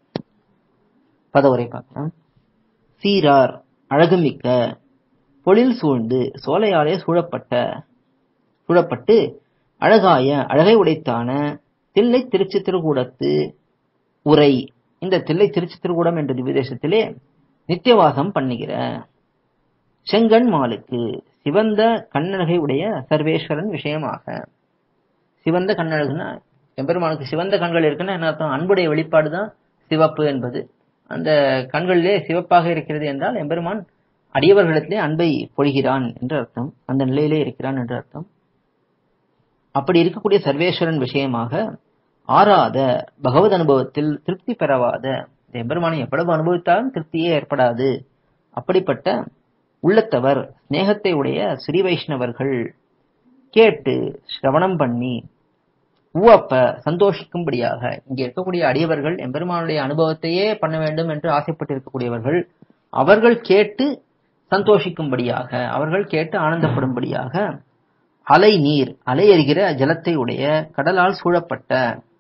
பதவுரை பார்க்கலாம் சீரார் அழகுமிக்க பொழில் சூழ்ந்து சோலையாலே சூழப்பட்ட சூழப்பட்டு அழகாய அழகை உடைத்தான தில்லை திருச்சித்திரகூடத்து உரை இந்த தில்லை திருச்சித்திரகூடம் என்ற திவ்யதேசத்திலே நித்தியவாசம் பண்ணுகிற செங்கண் மாலுக்கு சிவந்த கண்ணழகை உடைய சர்வேஸ்வரன் விஷயமாக சிவந்த கண்ணழகுனா எம்பெருமானுக்கு சிவந்த கண்கள் இருக்குன்னா என்ன அர்த்தம் அன்புடைய வெளிப்பாடு தான் சிவப்பு என்பது அந்த கண்களிலே சிவப்பாக இருக்கிறது என்றால் எம்பெருமான் அடியவர்களிடத்திலே அன்பை பொழிகிறான் என்று அர்த்தம் அந்த நிலையிலே இருக்கிறான் என்று அர்த்தம் அப்படி இருக்கக்கூடிய சர்வேஸ்வரன் விஷயமாக ஆறாத பகவத் அனுபவத்தில் திருப்தி பெறவாத எம்பெருமானை எவ்வளவு அனுபவித்தாலும் திருப்தியே ஏற்படாது அப்படிப்பட்ட உள்ளத்தவர் ஸ்நேகத்தை உடைய ஸ்ரீ வைஷ்ணவர்கள் கேட்டு சிரவணம் பண்ணி உவப்ப சந்தோஷிக்கும்படியாக இங்கே இருக்கக்கூடிய அடியவர்கள் எம்பெருமானுடைய அனுபவத்தையே பண்ண வேண்டும் என்று ஆசைப்பட்டு இருக்கக்கூடியவர்கள் அவர்கள் கேட்டு சந்தோஷிக்கும்படியாக அவர்கள் கேட்டு ஆனந்தப்படும்படியாக அலை நீர் அலை எறிகிற ஜலத்தை உடைய கடலால் சூழப்பட்ட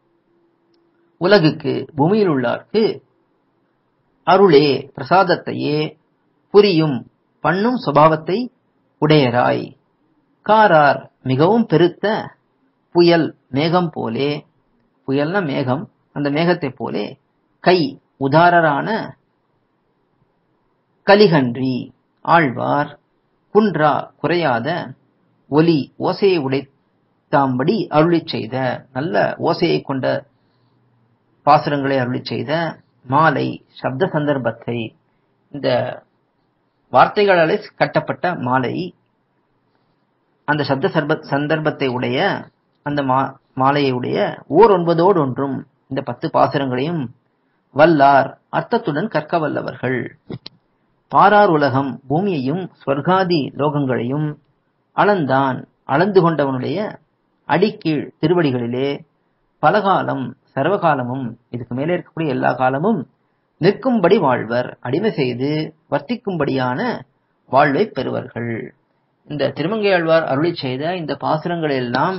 உலகுக்கு பூமியில் உள்ளார்க்கு அருளே பிரசாதத்தையே புரியும் பண்ணும் சுபாவத்தை உடையராய் காரார் மிகவும் பெருத்த புயல் மேகம் போலே புயல்னா மேகம் அந்த மேகத்தை போலே கை உதாரரான கலிகன்றி ஆழ்வார் குன்றா குறையாத ஒலி ஓசையை உடைத்தாம்படி அருளி செய்த நல்ல ஓசையை கொண்ட பாசுரங்களை அருளி செய்த மாலை சப்த சந்தர்ப்பத்தை இந்த வார்த்தைகளாலே கட்டப்பட்ட மாலை அந்த சப்த சர்ப சந்தர்ப்பத்தை உடைய அந்த மா மாலையை உடைய ஓர் ஒன்பதோடு ஒன்றும் இந்த பத்து பாசுரங்களையும் வல்லார் அர்த்தத்துடன் கற்க வல்லவர்கள் பாரார் உலகம் பூமியையும் ஸ்வர்காதி லோகங்களையும் அளந்தான் அளந்து கொண்டவனுடைய அடிக்கீழ் திருவடிகளிலே பலகாலம் சர்வகாலமும் இதுக்கு மேலே இருக்கக்கூடிய எல்லா காலமும் நிற்கும்படி வாழ்வர் அடிமை செய்து வர்த்திக்கும்படியான வாழ்வை பெறுவர்கள் இந்த திருமங்கையாழ்வார் அருளி செய்த இந்த பாசுரங்கள் எல்லாம்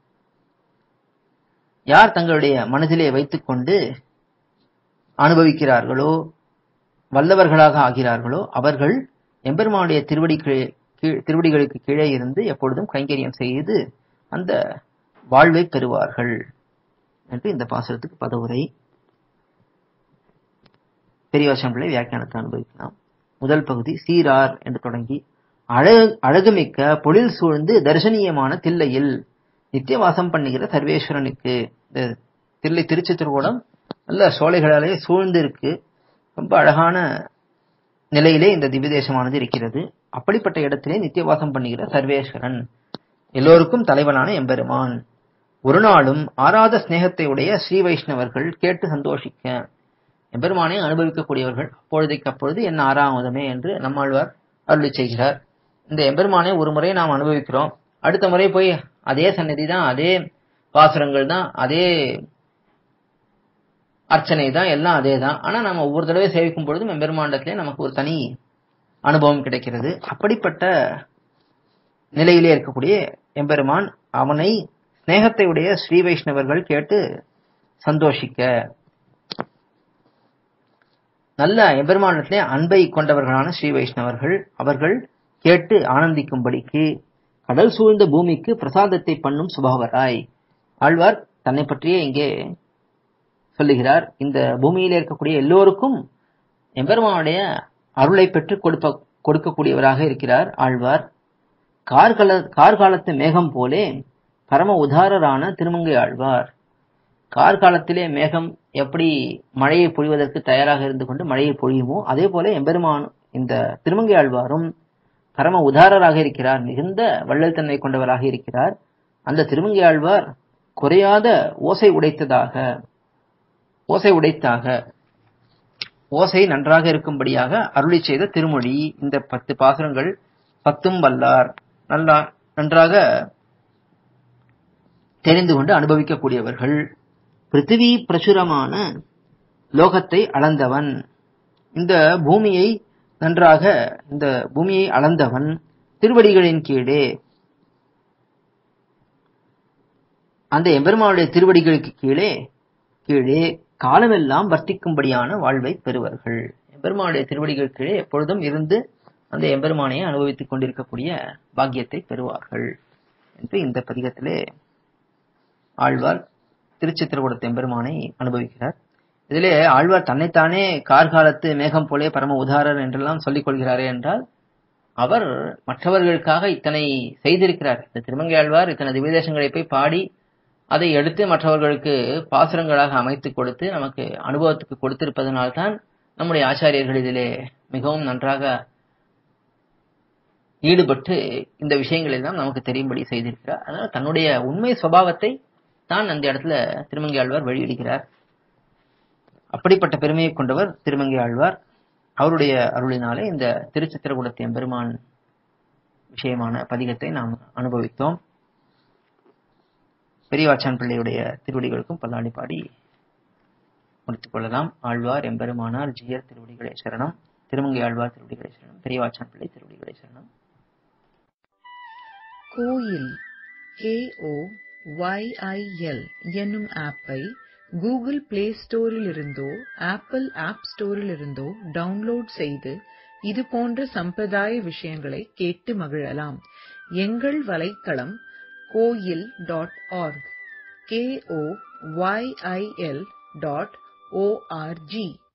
யார் தங்களுடைய மனதிலே வைத்துக்கொண்டு அனுபவிக்கிறார்களோ வல்லவர்களாக ஆகிறார்களோ அவர்கள் எம்பெருமானுடைய திருவடி திருவடிகளுக்கு கீழே இருந்து எப்பொழுதும் கைங்கரியம் செய்து அந்த வாழ்வை பெறுவார்கள் என்று இந்த பாசுரத்துக்கு பதவுரை பெரியவாசம் பிள்ளை வியாக்கியானத்தை அனுபவிக்கலாம் முதல் பகுதி சீரார் என்று தொடங்கி அழகு அழகுமிக்க பொழில் சூழ்ந்து தரிசனீயமான தில்லையில் நித்தியவாசம் பண்ணுகிற சர்வேஸ்வரனுக்கு இந்த தில்லை திருச்சித்திரகூடம் நல்ல சோலைகளாலே சூழ்ந்து இருக்கு ரொம்ப அழகான நிலையிலே இந்த திவ்ய தேசமானது இருக்கிறது அப்படிப்பட்ட இடத்திலே நித்தியவாசம் பண்ணுகிற சர்வேஸ்வரன் எல்லோருக்கும் தலைவனான எம்பெருமான் ஒரு நாளும் ஆராத சிநேகத்தை உடைய ஸ்ரீ வைஷ்ணவர்கள் கேட்டு சந்தோஷிக்க எம்பெருமானை அனுபவிக்கக்கூடியவர்கள் அப்பொழுதைக்கு அப்பொழுது என் ஆறாவதமே என்று நம்மாழ்வார் அருளி செய்கிறார் இந்த எம்பெருமானை ஒரு முறை நாம் அனுபவிக்கிறோம் அடுத்த முறை போய் அதே சன்னதி தான் அதே பாசுரங்கள் தான் அதே அர்ச்சனை தான் எல்லாம் அதே தான் ஆனா நம்ம ஒவ்வொரு தடவை சேவிக்கும் பொழுதும் எம்பெருமாண்டத்திலே நமக்கு ஒரு தனி அனுபவம் கிடைக்கிறது அப்படிப்பட்ட நிலையிலே இருக்கக்கூடிய எம்பெருமான் அவனை ஸ்நேகத்தை உடைய ஸ்ரீ வைஷ்ணவர்கள் கேட்டு சந்தோஷிக்க நல்ல எம்பெருமானத்திலே அன்பை கொண்டவர்களான ஸ்ரீ வைஷ்ணவர்கள் அவர்கள் கேட்டு ஆனந்திக்கும்படிக்கு கடல் சூழ்ந்த பூமிக்கு பிரசாதத்தை பண்ணும் சுபாவராய் ஆழ்வார் தன்னை பற்றியே இங்கே சொல்லுகிறார் இந்த பூமியில இருக்கக்கூடிய எல்லோருக்கும் எம்பெருமானுடைய அருளை பெற்று கொடுப்ப கொடுக்கக்கூடியவராக இருக்கிறார் ஆழ்வார் கார்கால கார்காலத்து மேகம் போலே பரம உதாரரான திருமங்கை ஆழ்வார் கார்காலத்திலே மேகம் எப்படி மழையை பொழிவதற்கு தயாராக இருந்து கொண்டு மழையை பொழியுமோ அதே போல எம்பெருமான் இந்த திருமங்கை ஆழ்வாரும் பரம உதாரராக இருக்கிறார் மிகுந்த வள்ளல் தன்மை கொண்டவராக இருக்கிறார் அந்த திருமங்கை ஆழ்வார் குறையாத ஓசை உடைத்ததாக ஓசை உடைத்தாக ஓசை நன்றாக இருக்கும்படியாக அருளி செய்த திருமொழி இந்த பத்து பாசுரங்கள் பத்தும் வல்லார் நல்லா நன்றாக தெரிந்து கொண்டு அனுபவிக்கக்கூடியவர்கள் பிருத்திவி பிரசுரமான லோகத்தை அளந்தவன் இந்த பூமியை நன்றாக இந்த பூமியை அளந்தவன் திருவடிகளின் கீழே அந்த எம்பெருமானுடைய திருவடிகளுக்கு கீழே கீழே காலமெல்லாம் வர்த்திக்கும்படியான வாழ்வை பெறுவார்கள் எம்பெருமானுடைய திருவடிகள் கீழே எப்பொழுதும் இருந்து அந்த எம்பெருமானையை அனுபவித்துக் கொண்டிருக்கக்கூடிய பாக்கியத்தை பெறுவார்கள் என்று இந்த பதிகத்திலே ஆழ்வார் திருச்சித்திரகூடத்து எம்பெருமானை அனுபவிக்கிறார் இதிலே ஆழ்வார் தன்னைத்தானே கார்காலத்து மேகம் போலே பரம உதாரர் என்றெல்லாம் சொல்லிக் கொள்கிறாரே என்றால் அவர் மற்றவர்களுக்காக இத்தனை செய்திருக்கிறார் இந்த திருமங்கை ஆழ்வார் இத்தனை திவ்யதேசங்களை போய் பாடி அதை எடுத்து மற்றவர்களுக்கு பாசுரங்களாக அமைத்து கொடுத்து நமக்கு அனுபவத்துக்கு கொடுத்திருப்பதனால்தான் நம்முடைய ஆச்சாரியர்கள் இதிலே மிகவும் நன்றாக ஈடுபட்டு இந்த விஷயங்களை எல்லாம் நமக்கு தெரியும்படி செய்திருக்கிறார் அதனால தன்னுடைய உண்மை சுபாவத்தை தான் அந்த இடத்துல திருமங்கை ஆழ்வார் வெளியிடுகிறார் அப்படிப்பட்ட பெருமையை கொண்டவர் திருமங்கை ஆழ்வார் அவருடைய அருளினாலே இந்த திருச்சித்திரகுடத்து எம்பெருமான் விஷயமான பதிகத்தை நாம் அனுபவித்தோம் பெரியவாச்சான் பிள்ளையுடைய திருவடிகளுக்கும் பல்லாடி பாடி முடித்துக் கொள்ளலாம் ஆழ்வார் எம்பெருமானார் ஜியர் திருவடிகளே சரணம் திருமங்கை ஆழ்வார் திருவடிகளே சரணம் பெரியவாச்சான் பிள்ளை திருவடிகளே சரணம் கோயில் கேஓ ஒய்ஐஎல் என்னும் ஆப்பை கூகுள் பிளே ஸ்டோரிலிருந்தோ ஆப்பிள் ஆப் ஸ்டோரிலிருந்தோ டவுன்லோட் செய்து இது போன்ற சம்பிரதாய விஷயங்களை கேட்டு மகிழலாம் எங்கள் வலைத்தளம் Koyil dot org K O Y I L dot O R G